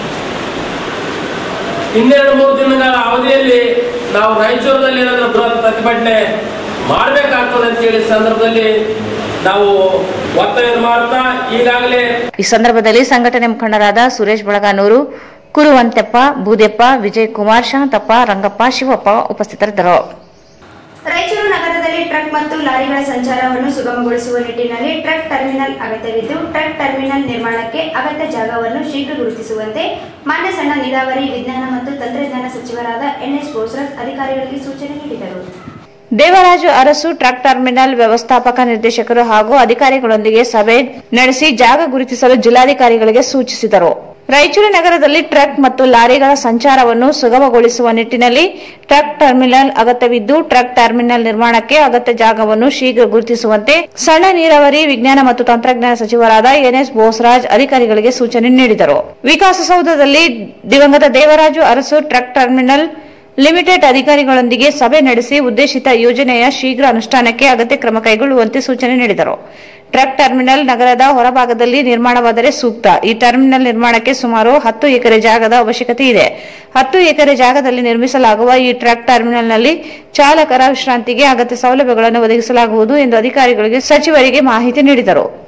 ಇನ್ನೆರಡು ಮೂರು ದಿನಗಳ ಅವಧಿಯಲ್ಲಿ ನಾವು ರಾಯಚೂರಿನಲ್ಲಿ ಏನಾದರೂ ಬೃಹತ್ ಪ್ರತಿಭಟನೆ ಮಾಡಬೇಕಾಗ್ತದೆ ಅಂತೇಳಿ ಸಂದರ್ಭದಲ್ಲಿ ನಾವು ಒತ್ತಾಯ ಮಾಡ್ತಾ ಈಗಾಗಲೇ ಈ ಸಂದರ್ಭದಲ್ಲಿ ಸಂಘಟನೆ ಮುಖಂಡರಾದ ಸುರೇಶ್ ಬಳಗಾನೂರು ಕುರುವಂತೆಪ್ಪ ಬೂದೆಪ್ಪ ವಿಜಯ್ ಕುಮಾರ್ ಶಾಂತಪ್ಪ ರಂಗಪ್ಪ ಶಿವಪ್ಪ ಉಪಸ್ಥಿತರಿದ್ದರು ರಾಯಚೂರು ನಗರದಲ್ಲಿ ಟ್ರಕ್ ಮತ್ತು ಲಾರಿಗಳ ಸಂಚಾರವನ್ನು ಸುಗಮಗೊಳಿಸುವ ನಿಟ್ಟಿನಲ್ಲಿ ಟ್ರಕ್ ಟರ್ಮಿನಲ್ ಅಗತ್ಯವಿದ್ದು ಟ್ರಕ್ ಟರ್ಮಿನಲ್ ನಿರ್ಮಾಣಕ್ಕೆ ಅಗತ್ಯ ಜಾಗವನ್ನು ಶೀಘ್ರ ಗುರುತಿಸುವಂತೆ ಮಾನ್ಯ ಸಣ್ಣ ನೀರಾವರಿ ವಿಜ್ಞಾನ ಮತ್ತು ತಂತ್ರಜ್ಞಾನ ಸಚಿವರಾದ ಎನ್ಎಸ್ ಬೋಸ್ರಾಜ್ ಅಧಿಕಾರಿಗಳಿಗೆ ಸೂಚನೆ ನೀಡಿದರು ದೇವರಾಜು ಅರಸು ಟ್ರಕ್ ಟರ್ಮಿನಲ್ ವ್ಯವಸ್ಥಾಪಕ ನಿರ್ದೇಶಕರು ಹಾಗೂ ಅಧಿಕಾರಿಗಳೊಂದಿಗೆ ಸಭೆ ನಡೆಸಿ ಜಾಗ ಗುರುತಿಸಲು ಜಿಲ್ಲಾಧಿಕಾರಿಗಳಿಗೆ ಸೂಚಿಸಿದರು ರಾಯಚೂರು ನಗರದಲ್ಲಿ ಟ್ರಕ್ ಮತ್ತು ಲಾರಿಗಳ ಸಂಚಾರವನ್ನು ಸುಗಮಗೊಳಿಸುವ ನಿಟ್ಟಿನಲ್ಲಿ ಟ್ರಕ್ ಟರ್ಮಿನಲ್ ಅಗತ್ಯವಿದ್ದು ಟ್ರಕ್ ಟರ್ಮಿನಲ್ ನಿರ್ಮಾಣಕ್ಕೆ ಅಗತ್ಯ ಜಾಗವನ್ನು ಶೀಘ್ರ ಗುರುತಿಸುವಂತೆ ಸಣ್ಣ ನೀರಾವರಿ ವಿಜ್ಞಾನ ಮತ್ತು ತಂತ್ರಜ್ಞಾನ ಸಚಿವರಾದ ಎನ್ಎಸ್ ಬೋಸರಾಜ್ ಅಧಿಕಾರಿಗಳಿಗೆ ಸೂಚನೆ ನೀಡಿದರು ವಿಕಾಸಸೌಧದಲ್ಲಿ ದಿವಂಗತ Devaraju Arasu truck terminal limited ಅಧಿಕಾರಿಗಳೊಂದಿಗೆ ಸಭೆ ನಡೆಸಿ ಉದ್ದೇಶಿತ ಯೋಜನೆಯ ಶೀಘ್ರ ಅನುಷ್ಠಾನಕ್ಕೆ ಅಗತ್ಯ ಕ್ರಮ ಕೈಗೊಳ್ಳುವಂತೆ ಸೂಚನೆ ನೀಡಿದರು ಟ್ರಕ್ ಟರ್ಮಿನಲ್ ನಗರದ ಹೊರಭಾಗದಲ್ಲಿ ನಿರ್ಮಾಣವಾದರೆ ಸೂಕ್ತ ಈ ಟರ್ಮಿನಲ್ ನಿರ್ಮಾಣಕ್ಕೆ ಸುಮಾರು ಹತ್ತು ಎಕರೆ ಜಾಗದ ಅವಶ್ಯಕತೆ ಇದೆ ಹತ್ತು ಎಕರೆ ಜಾಗದಲ್ಲಿ ನಿರ್ಮಿಸಲಾಗುವ ಈ ಟ್ರಕ್ ಟರ್ಮಿನಲ್ನಲ್ಲಿ ಚಾಲಕರ ವಿಶ್ರಾಂತಿಗೆ ಅಗತ್ಯ ಸೌಲಭ್ಯಗಳನ್ನು ಒದಗಿಸಲಾಗುವುದು ಎಂದು ಅಧಿಕಾರಿಗಳಿಗೆ ಸಚಿವರಿಗೆ ಮಾಹಿತಿ ನೀಡಿದರು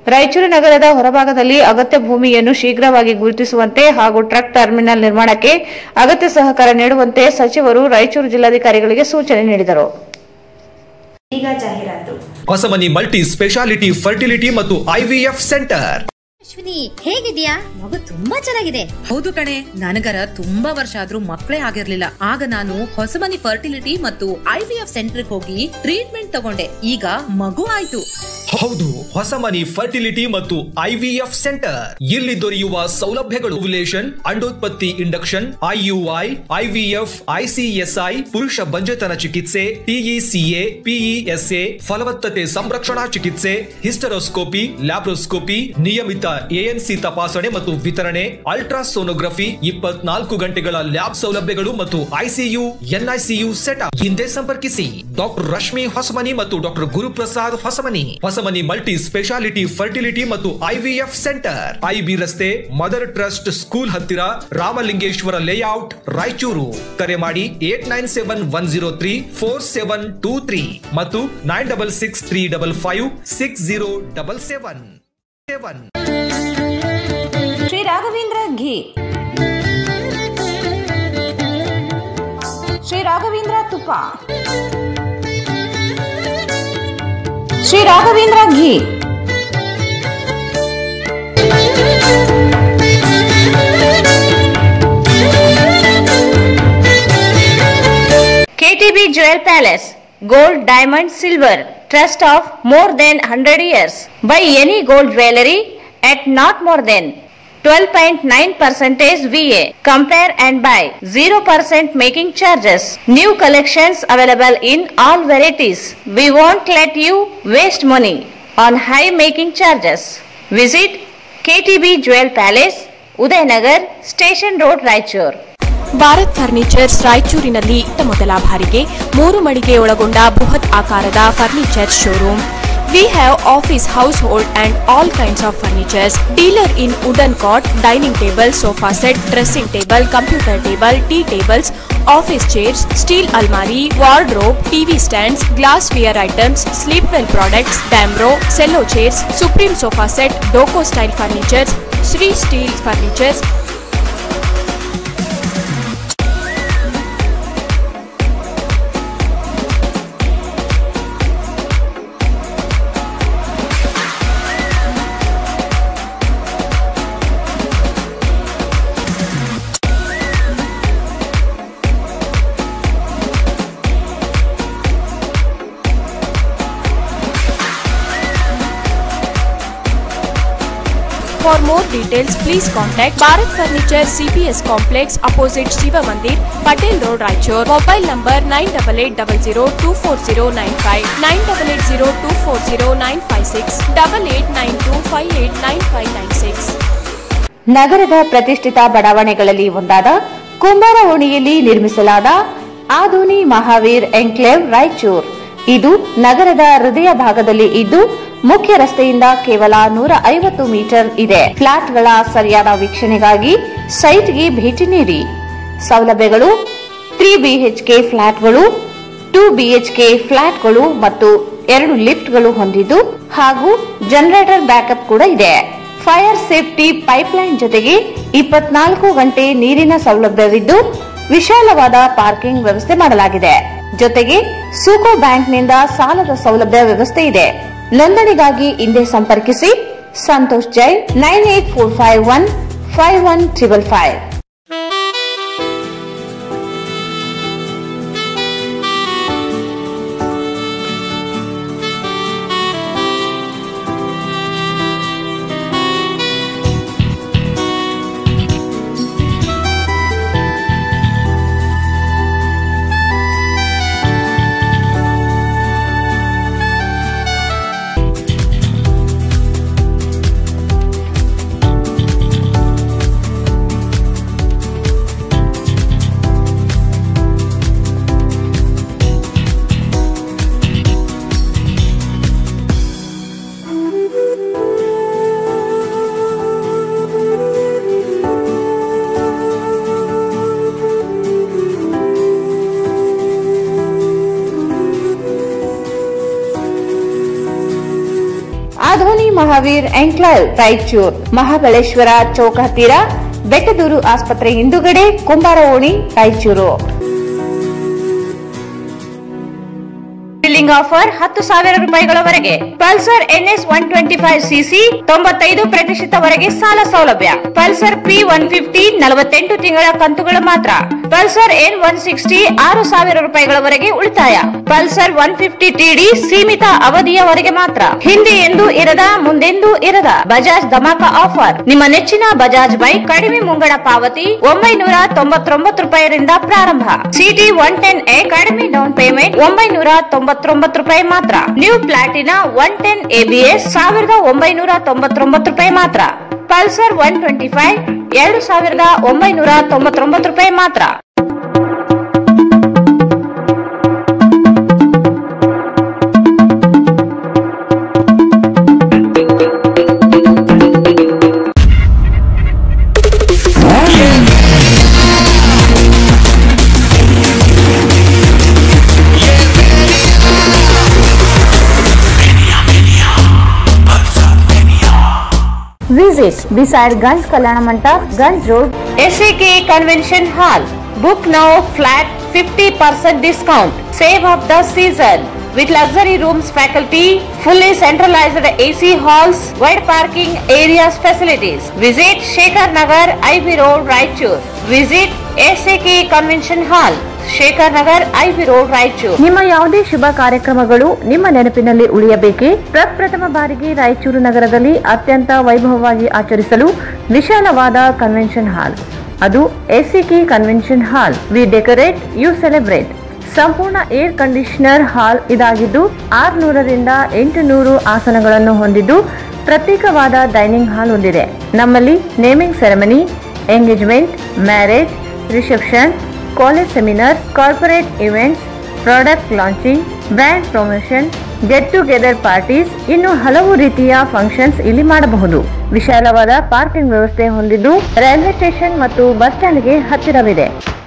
ರಾಯಚೂರು ನಗರದ ಹೊರಭಾಗದಲ್ಲಿ ಅಗತ್ಯ ಭೂಮಿಯನ್ನು ಶೀಘ್ರವಾಗಿ ಗುರುತಿಸುವಂತೆ ಹಾಗೂ ಟ್ರಕ್ ಟರ್ಮಿನಲ್ ನಿರ್ಮಾಣಕ್ಕೆ ಅಗತ್ಯ ಸಹಕಾರ ನೀಡುವಂತೆ ಸಚಿವರು ರಾಯಚೂರು ಜಿಲ್ಲಾಧಿಕಾರಿಗಳಿಗೆ ಸೂಚನೆ ನೀಡಿದರು ಈಗ ಜಾಹೀರಾತು ಹೊಸಮನಿ ಮಲ್ಟಿ ಸ್ಪೆಷಾಲಿಟಿ ಫರ್ಟಿಲಿಟಿ ಮತ್ತು ಐವಿಎಫ್ ಸೆಂಟರ್ ಅಶ್ವಿನಿ ಹೇಗಿದ್ಯಾ ಮಗು ತುಂಬಾ ಚೆನ್ನಾಗಿದೆ ಹೌದು ಕಣೆ ನನಗರ ತುಂಬಾ ವರ್ಷ ಆದ್ರೂ ಮಕ್ಕಳೇ ಆಗಿರ್ಲಿಲ್ಲ ಆಗ ನಾನು ಹೊಸಮನಿ ಫರ್ಟಿಲಿಟಿ ಮತ್ತು ಐವಿಎಫ್ ಸೆಂಟರ್ಗೆ ಹೋಗಿ ಟ್ರೀಟ್ಮೆಂಟ್ ತಗೊಂಡೆ ಈಗ ಮಗು ಆಯ್ತು ಹೌದು ಹೊಸಮನಿ ಫರ್ಟಿಲಿಟಿ ಮತ್ತು ಐವಿಎಫ್ ಸೆಂಟರ್ ಇಲ್ಲಿ ದೊರೆಯುವ ಸೌಲಭ್ಯಗಳು ಓವ್ಯುಲೇಷನ್ ಅಂಡೋತ್ಪತ್ತಿ ಇಂಡಕ್ಷನ್ ಐಯುಐ ಐವಿಎಫ್ ಐಸಿಎಸ್ಐ ಪುರುಷ ಬಂಜೆತನ ಚಿಕಿತ್ಸೆ ಟಿಇಸಿಎ ಪಿಇಎಸ್ಎ ಫಲವತ್ತತೆ ಸಂರಕ್ಷಣಾ ಚಿಕಿತ್ಸೆ ಹಿಸ್ಟರೋಸ್ಕೋಪಿ ಲ್ಯಾಬ್ರೋಸ್ಕೋಪಿ ನಿಯಮಿತ ಎಎನ್ಸಿ ತಪಾಸಣೆ ಮತ್ತು ವಿತರಣೆ ಅಲ್ಟ್ರಾಸೋನೋಗ್ರಫಿ ಇಪ್ಪತ್ನಾಲ್ಕು ಗಂಟೆಗಳ ಲ್ಯಾಬ್ ಸೌಲಭ್ಯಗಳು ಮತ್ತು ಐಸಿಯು ಎನ್ಐಸಿಯು ಸೆಟಪ್ ಹಿಂದೆ ಸಂಪರ್ಕಿಸಿ ಡಾಕ್ಟರ್ ರಶ್ಮಿ ಹೊಸಮನಿ ಮತ್ತು doctor Guruprasad Hosamani Hosamani multi speciality fertility ಮತ್ತು ಐವಿಎಫ್ ಸೆಂಟರ್ ಐಬಿ ರಸ್ತೆ ಮದರ್ ಟ್ರಸ್ಟ್ ಸ್ಕೂಲ್ ಹತ್ತಿರ ರಾಮಲಿಂಗೇಶ್ವರ ಲೇಔಟ್ ರಾಯಚೂರು ಕರೆ ಮಾಡಿ eight nine seven one zero three four seven two three ಮತ್ತು nine double six three double five six zero double seven seven Shri Raghavendra ghee Shri Raghavendra ತುಪ್ಪ Shri Raghavendra ghee KTB Jewel Palace, gold, diamond, silver, trust of more than 100 years. Buy any gold jewelry at not more than 12.9% VA. Compare and buy 0% making charges. New collections available in all varieties. We won't let you waste money on high making charges. Visit KTB Jewel Palace, Udayanagar, Station Road, Raichur. Bharat furnitures ರಾಯಚೂರಿನಲ್ಲಿ ಇತ್ತ ಮೊದಲ ಬಾರಿಗೆ ಮೂರು ಮಳಿಗೆ ಒಳಗೊಂಡ ಬೃಹತ್ ಆಕಾರದ furniture showroom we have office household and all kinds of furnitures dealer in wooden cot dining table sofa set dressing table computer table tea tables office chairs steel ಅಲ್ಮಾರಿ wardrobe TV stands glassware items Sleepwell products Damro Cello chairs Supreme sofa set Doco style furnitures Shri steel furnitures For more details, please contact Bharat Furniture CPS Complex opposite Shiva Mandir, Patel Road, Raichur. Mobile number 9880240959, 9880240956, 8892589596. ನಗರದ ಪ್ರತಿಷ್ಠಿತ ಬಡಾವಣೆಗಳಲ್ಲಿ ಒಂದಾದ ಕುಂಬಾರ ಓಣಿಯಲ್ಲಿ ನಿರ್ಮಿಸಲಾದ ಆಧುನಿ Mahavir enclave Raichur ಇದು ನಗರದ ಹೃದಯ ಭಾಗದಲ್ಲಿ ಇದ್ದು ಮುಖ್ಯ ರಸ್ತೆಯಿಂದ ಕೇವಲ ನೂರ ಐವತ್ತು ಮೀಟರ್ ಇದೆ ಫ್ಲಾಟ್ಗಳ ಸರಿಯಾದ ವೀಕ್ಷಣೆಗಾಗಿ ಸೈಟ್ಗೆ ಭೇಟಿ ನೀಡಿ ಸೌಲಭ್ಯಗಳು ತ್ರೀ ಬಿಎಚ್ಕೆ ಫ್ಲಾಟ್ಗಳು ಟೂ ಬಿಎಚ್ಕೆ ಫ್ಲಾಟ್ಗಳು ಮತ್ತು ಎರಡು ಲಿಫ್ಟ್ಗಳು ಹೊಂದಿದ್ದು ಹಾಗೂ ಜನರೇಟರ್ ಬ್ಯಾಕಪ್ ಕೂಡ ಇದೆ ಫೈರ್ ಸೇಫ್ಟಿ ಪೈಪ್ಲೈನ್ ಜೊತೆಗೆ ಇಪ್ಪತ್ನಾಲ್ಕು ಗಂಟೆ ನೀರಿನ ಸೌಲಭ್ಯವಿದ್ದು ವಿಶಾಲವಾದ ಪಾರ್ಕಿಂಗ್ ವ್ಯವಸ್ಥೆ ಮಾಡಲಾಗಿದೆ ಜೊತೆಗೆ ಸೂಕೋ ಬ್ಯಾಂಕ್ನಿಂದ ಸಾಲದ ಸೌಲಭ್ಯ ವ್ಯವಸ್ಥೆ ಇದೆ ನೋಂದಣಿಗಾಗಿ ಹಿಂದೆ ಸಂಪರ್ಕಿಸಿ Santosh Jain nine eight four five one five one triple five Mahaveer enclave Raichur Mahabaleshwara ಚೌಕ ಹತ್ತಿರ ಬೆಟ್ಟದೂರು ಆಸ್ಪತ್ರೆ ಹಿಂದುಗಡೆ ಕುಂಬಾರ ಓಣಿ ರಾಯಚೂರು ಬಿಲ್ಲಿಂಗ್ ಆಫರ್ ಹತ್ತು ಸಾವಿರ ರೂಪಾಯಿಗಳವರೆಗೆ Pulsar NS one twenty five CC ತೊಂಬತ್ತೈದು ಪ್ರತಿಶತವರೆಗೆ ಸಾಲ ಸೌಲಭ್ಯ ಪಲ್ಸರ್ ಪಿ ಒನ್ ಫಿಫ್ಟಿ ನಲವತ್ತೆಂಟು ತಿಂಗಳ ಕಂತುಗಳು ಮಾತ್ರ ಪಲ್ಸರ್ ಎನ್ ಒನ್ ಸಿಕ್ಸ್ಟಿ ಆರು ಸಾವಿರ ರೂಪಾಯಿಗಳವರೆಗೆ ಉಳಿತಾಯ ಪಲ್ಸರ್ ಒನ್ ಫಿಫ್ಟಿ ಟಿಡಿ ಸೀಮಿತ ಅವಧಿಯವರೆಗೆ ಮಾತ್ರ ಹಿಂದೆ ಎಂದು ಇರದ ಮುಂದೆಂದೂ ಇರದ ಬಜಾಜ್ ಧಮಾಕ ಆಫರ್ ನಿಮ್ಮ ನೆಚ್ಚಿನ ಬಜಾಜ್ ಬೈಕ್ ಕಡಿಮೆ ಮುಂಗಡ ಪಾವತಿ ಒಂಬೈನೂರ ತೊಂಬತ್ತೊಂಬತ್ತು ರೂಪಾಯಿರಿಂದ ಪ್ರಾರಂಭ ಸಿಟಿ ಒನ್ ಟೆನ್ ಎ ಕಡಿಮೆ ಡೌನ್ ಪೇಮೆಂಟ್ ಒಂಬೈನೂರ ತೊಂಬತ್ತೊಂಬತ್ತು ರೂಪಾಯಿ ಮಾತ್ರ new Platina one ten ABS ಸಾವಿರದ ಒಂಬೈನೂರ ತೊಂಬತ್ತೊಂಬತ್ತು ರೂಪಾಯಿ ಮಾತ್ರ ಪಲ್ಸರ್ ಒನ್ ಟ್ವೆಂಟಿ ಫೈವ್ ಎರಡು ಸಾವಿರದ ಒಂಬೈನೂರ ತೊಂಬತ್ತೊಂಬತ್ತು ರೂಪಾಯಿ ಮಾತ್ರ Visit beside Ganj Kalyana Mandap, Ganj Road, SAK Convention Hall. Book now flat 50% discount. Save of the season. With luxury rooms, faculty, fully centralized AC halls, wide parking areas facilities. Visit Shekhar Nagar, IB Road, Raichur. Visit SAK Convention Hall. Shekhar Nagar IB road Raichur ನಿಮ್ಮ ಯಾವುದೇ ಶುಭ ಕಾರ್ಯಕ್ರಮಗಳು ನಿಮ್ಮ ನೆನಪಿನಲ್ಲಿ ಉಳಿಯಬೇಕೇ ಪ್ರಪ್ರಥಮ ಬಾರಿಗೆ ರಾಯಚೂರು ನಗರದಲ್ಲಿ ಅತ್ಯಂತ ವೈಭವವಾಗಿ ಆಚರಿಸಲು ವಿಶಾಲವಾದ ಕನ್ವೆನ್ಷನ್ ಹಾಲ್ ಅದು ACK convention hall we decorate you celebrate ಸಂಪೂರ್ಣ ಏರ್ ಕಂಡೀಷನರ್ ಹಾಲ್ ಇದಾಗಿದ್ದು ಆರ್ನೂರರಿಂದ ಎಂಟು ನೂರು ಆಸನಗಳನ್ನು ಹೊಂದಿದ್ದು ಪ್ರತ್ಯೇಕವಾದ ಡೈನಿಂಗ್ ಹಾಲ್ ಹೊಂದಿದೆ ನಮ್ಮಲ್ಲಿ naming ceremony engagement marriage reception college seminars corporate events product launching brand promotion get together parties ಇನ್ನು ಹಲವು ರೀತಿಯ ಫಂಕ್ಷನ್ಸ್ ಇಲ್ಲಿ ಮಾಡಬಹುದು ವಿಶಾಲವಾದ ಪಾರ್ಕಿಂಗ್ ವ್ಯವಸ್ಥೆ ಹೊಂದಿದ್ದು ರೈಲ್ವೆ ಸ್ಟೇಷನ್ ಮತ್ತು ಬಸ್ ಸ್ಟ್ಯಾಂಡ್ಗೆ ಹತ್ತಿರವಿದೆ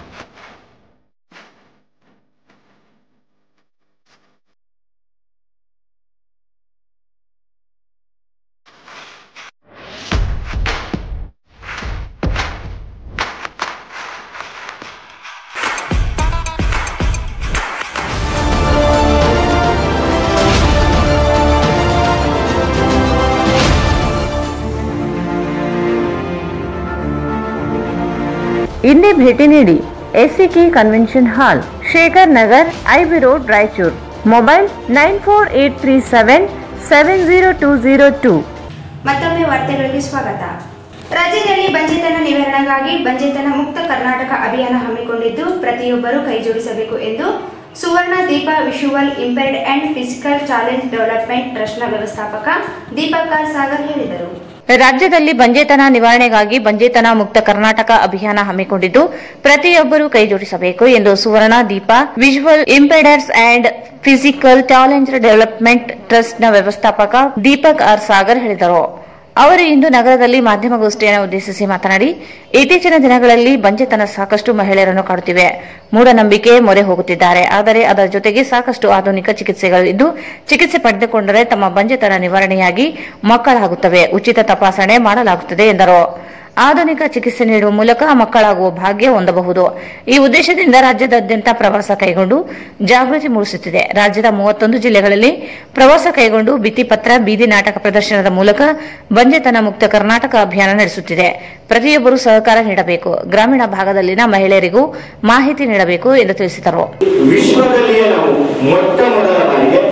ಇಲ್ಲಿ ಭೇಟಿ ನೀಡಿ SCK convention hall Shekhar Nagar IB road Raichur mobile nine four eight three seven seven zero two zero two ಮತ್ತೊಮ್ಮೆ ವಾರ್ತೆಗಳಿಗೆ ಸ್ವಾಗತ ರಾಜ್ಯದಲ್ಲಿ ಬಂಜೆತನ ನಿವಾರಣೆಗಾಗಿ ಬಂಜೆತನ ಮುಕ್ತ ಕರ್ನಾಟಕ ಅಭಿಯಾನ ಹಮ್ಮಿಕೊಂಡಿದ್ದು ಪ್ರತಿಯೊಬ್ಬರೂ ಕೈಜೋಡಿಸಬೇಕು ಎಂದು Suvarna Deepa visual impaired and physical challenge development ಟ್ರಸ್ಟ್ನ ವ್ಯವಸ್ಥಾಪಕ ದೀಪಕ್ ಆರ್ ಸಾಗರ್ ಹೇಳಿದರು ರಾಜ್ಯದಲ್ಲಿ ಬಂಜೇತನ ನಿವಾರಣೆಗಾಗಿ ಬಂಜೇತನ ಮುಕ್ತ ಕರ್ನಾಟಕ ಅಭಿಯಾನ ಹಮ್ಮಿಕೊಂಡಿದ್ದು ಪ್ರತಿಯೊಬ್ಬರೂ ಕೈಜೋಡಿಸಬೇಕು ಎಂದು Suvarna Deepa visual impaired and physical challenge development ಟ್ರಸ್ಟ್ನ ವ್ಯವಸ್ಥಾಪಕ ದೀಪಕ್ ಆರ್ ಸಾಗರ್ ಹೇಳಿದರು ಅವರು ಇಂದು ನಗರದಲ್ಲಿ ಮಾಧ್ಯಮಗೋಷ್ಠಿಯನ್ನು ಉದ್ದೇಶಿಸಿ ಮಾತನಾಡಿ ಇತ್ತೀಚಿನ ದಿನಗಳಲ್ಲಿ ಬಂಜೆತನ ಸಾಕಷ್ಟು ಮಹಿಳೆಯರನ್ನು ಕಾಡುತ್ತಿವೆ ಮೂಢನಂಬಿಕೆ ಮೊರೆ ಹೋಗುತ್ತಿದ್ದಾರೆ ಆದರೆ ಅದರ ಜೊತೆಗೆ ಸಾಕಷ್ಟು ಆಧುನಿಕ ಚಿಕಿತ್ಸೆಗಳಿದ್ದು ಚಿಕಿತ್ಸೆ ಪಡೆದುಕೊಂಡರೆ ತಮ್ಮ ಬಂಜೆತನ ನಿವಾರಣೆಯಾಗಿ ಮಕ್ಕಳಾಗುತ್ತವೆ ಉಚಿತ ತಪಾಸಣೆ ಮಾಡಲಾಗುತ್ತದೆ ಎಂದರು ಆಧುನಿಕ ಚಿಕಿತ್ಸೆ ನೀಡುವ ಮೂಲಕ ಮಕ್ಕಳಾಗುವ ಭಾಗ್ಯ ಹೊಂದಬಹುದು ಈ ಉದ್ದೇಶದಿಂದ ರಾಜ್ಯದಾದ್ಯಂತ ಪ್ರವಾಸ ಕೈಗೊಂಡು ಜಾಗೃತಿ ಮೂಡಿಸುತ್ತಿದೆ ರಾಜ್ಯದ ಮೂವತ್ತೊಂದು ಜಿಲ್ಲೆಗಳಲ್ಲಿ ಪ್ರವಾಸ ಕೈಗೊಂಡು ಭಿತ್ತಿಪತ್ರ ಬೀದಿ ನಾಟಕ ಪ್ರದರ್ಶನದ ಮೂಲಕ ಬಂಜೆತನ ಮುಕ್ತ ಕರ್ನಾಟಕ ಅಭಿಯಾನ ನಡೆಸುತ್ತಿದೆ ಪ್ರತಿಯೊಬ್ಬರು ಸಹಕಾರ ನೀಡಬೇಕು ಗ್ರಾಮೀಣ ಭಾಗದಲ್ಲಿನ ಮಹಿಳೆಯರಿಗೂ ಮಾಹಿತಿ ನೀಡಬೇಕು ಎಂದು ತಿಳಿಸಿದರು ವಿಶ್ವದಲ್ಲಿಯೇ ನಾವು ಮೊಟ್ಟ ಮೊದಲ ಬಾರಿಗೆ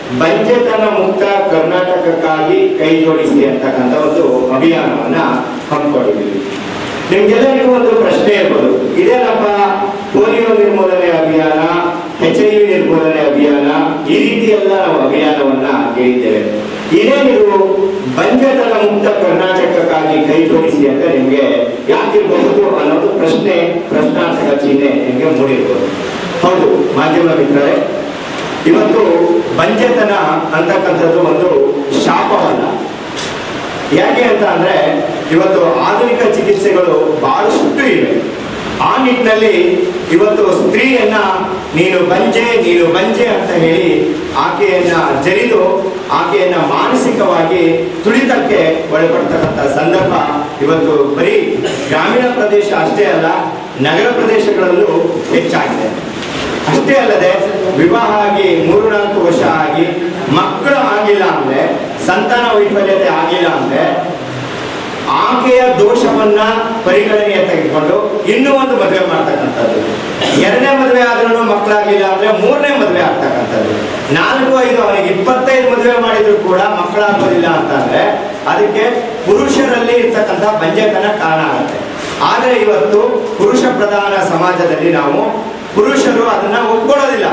ಬಂಜೆತನ ಮುಕ್ತ ಕರ್ನಾಟಕಕ್ಕಾಗಿ ಕೈ ಜೋಡಿಸಿ ಅಂತಕ್ಕಂಥ ಒಂದು ಅಭಿಯಾನವನ್ನ ಹಮ್ಮಿಕೊಂಡಿದ್ದೀವಿ ನಿಮ್ಗೆಲ್ಲರಿಗೂ ಒಂದು ಪ್ರಶ್ನೆ ಇರ್ಬೋದು ಇದೇನಪ್ಪ ಪೋಲಿಯೋ ನಿರ್ಮೂಲನೆ ಅಭಿಯಾನ ಎಚ್ ಐ ವಿ ನಿರ್ಮೂಲನೆ ಅಭಿಯಾನ ಈ ರೀತಿ ಎಲ್ಲ ನಾವು ಅಭಿಯಾನವನ್ನ ಕೇಳಿದ್ದೇವೆ ಇದೇ ನೀವು ಬಂಜೆತನ ಮುಕ್ತ ಕರ್ನಾಟಕಕ್ಕಾಗಿ ಕೈ ಜೋಡಿಸಿ ಅಂತ ನಿಮ್ಗೆ ಯಾಕಿರಬಹುದು ಅನ್ನೋದು ಪ್ರಶ್ನೆ ಪ್ರಶ್ನಾರ್ಥಕ ಚಿಹ್ನೆ ನಿಮ್ಗೆ ಮೂಡಿರ್ಬೋದು ಹೌದು ಮಾಧ್ಯಮ ಮಿತ್ರರೇ ಇವತ್ತು ಬಂಜೆತನ ಅಂತಕ್ಕಂಥದ್ದು ಒಂದು ಶಾಪವಲ್ಲ ಯಾಕೆ ಅಂತ ಅಂದ್ರೆ ಇವತ್ತು ಆಧುನಿಕ ಚಿಕಿತ್ಸೆಗಳು ಬಹಳಷ್ಟು ಇವೆ ಆ ನಿಟ್ಟಿನಲ್ಲಿ ಇವತ್ತು ಸ್ತ್ರೀಯನ್ನ ನೀನು ಬಂಜೆ ನೀನು ಬಂಜೆ ಅಂತ ಹೇಳಿ ಆಕೆಯನ್ನ ಜರಿದು ಆಕೆಯನ್ನ ಮಾನಸಿಕವಾಗಿ ತುಳಿತಕ್ಕೆ ಒಳಪಡ್ತಕ್ಕಂಥ ಸಂದರ್ಭ ಇವತ್ತು ಬರೀ ಗ್ರಾಮೀಣ ಪ್ರದೇಶ ಅಷ್ಟೇ ಅಲ್ಲ ನಗರ ಪ್ರದೇಶಗಳಲ್ಲೂ ಹೆಚ್ಚಾಗಿದೆ ಅಷ್ಟೇ ಅಲ್ಲದೆ ವಿವಾಹ ಆಗಿ ಮೂರು ನಾಲ್ಕು ವರ್ಷ ಆಗಿ ಮಕ್ಕಳು ಆಗಿಲ್ಲ ಅಂದ್ರೆ ಸಂತಾನ ವೈಫಲ್ಯತೆ ಆಗಿಲ್ಲ ಅಂದ್ರೆ ಆಕೆಯ ದೋಷವನ್ನ ಪರಿಗಣನೆಗೆ ತೆಗೆದುಕೊಂಡು ಇನ್ನೂ ಒಂದು ಮದುವೆ ಮಾಡ್ತಕ್ಕಂಥದ್ದು ಎರಡನೇ ಮದುವೆ ಆದ್ರೂ ಮಕ್ಕಳಾಗಿಲ್ಲ ಅಂದ್ರೆ ಮೂರನೇ ಮದುವೆ ಆಗ್ತಕ್ಕಂಥದ್ದು ನಾಲ್ಕು ಐದು ಅವನಿಗೆ ಇಪ್ಪತ್ತೈದು ಮದುವೆ ಮಾಡಿದ್ರು ಕೂಡ ಮಕ್ಕಳಾಗೋದಿಲ್ಲ ಅಂತಂದ್ರೆ ಅದಕ್ಕೆ ಪುರುಷರಲ್ಲಿ ಇರ್ತಕ್ಕಂಥ ಬಂಜೆತನ ಕಾರಣ ಆಗುತ್ತೆ ಆದ್ರೆ ಇವತ್ತು ಪುರುಷ ಪ್ರಧಾನ ಸಮಾಜದಲ್ಲಿ ನಾವು ಪುರುಷರು ಅದನ್ನ ಒಪ್ಕೊಳ್ಳೋದಿಲ್ಲ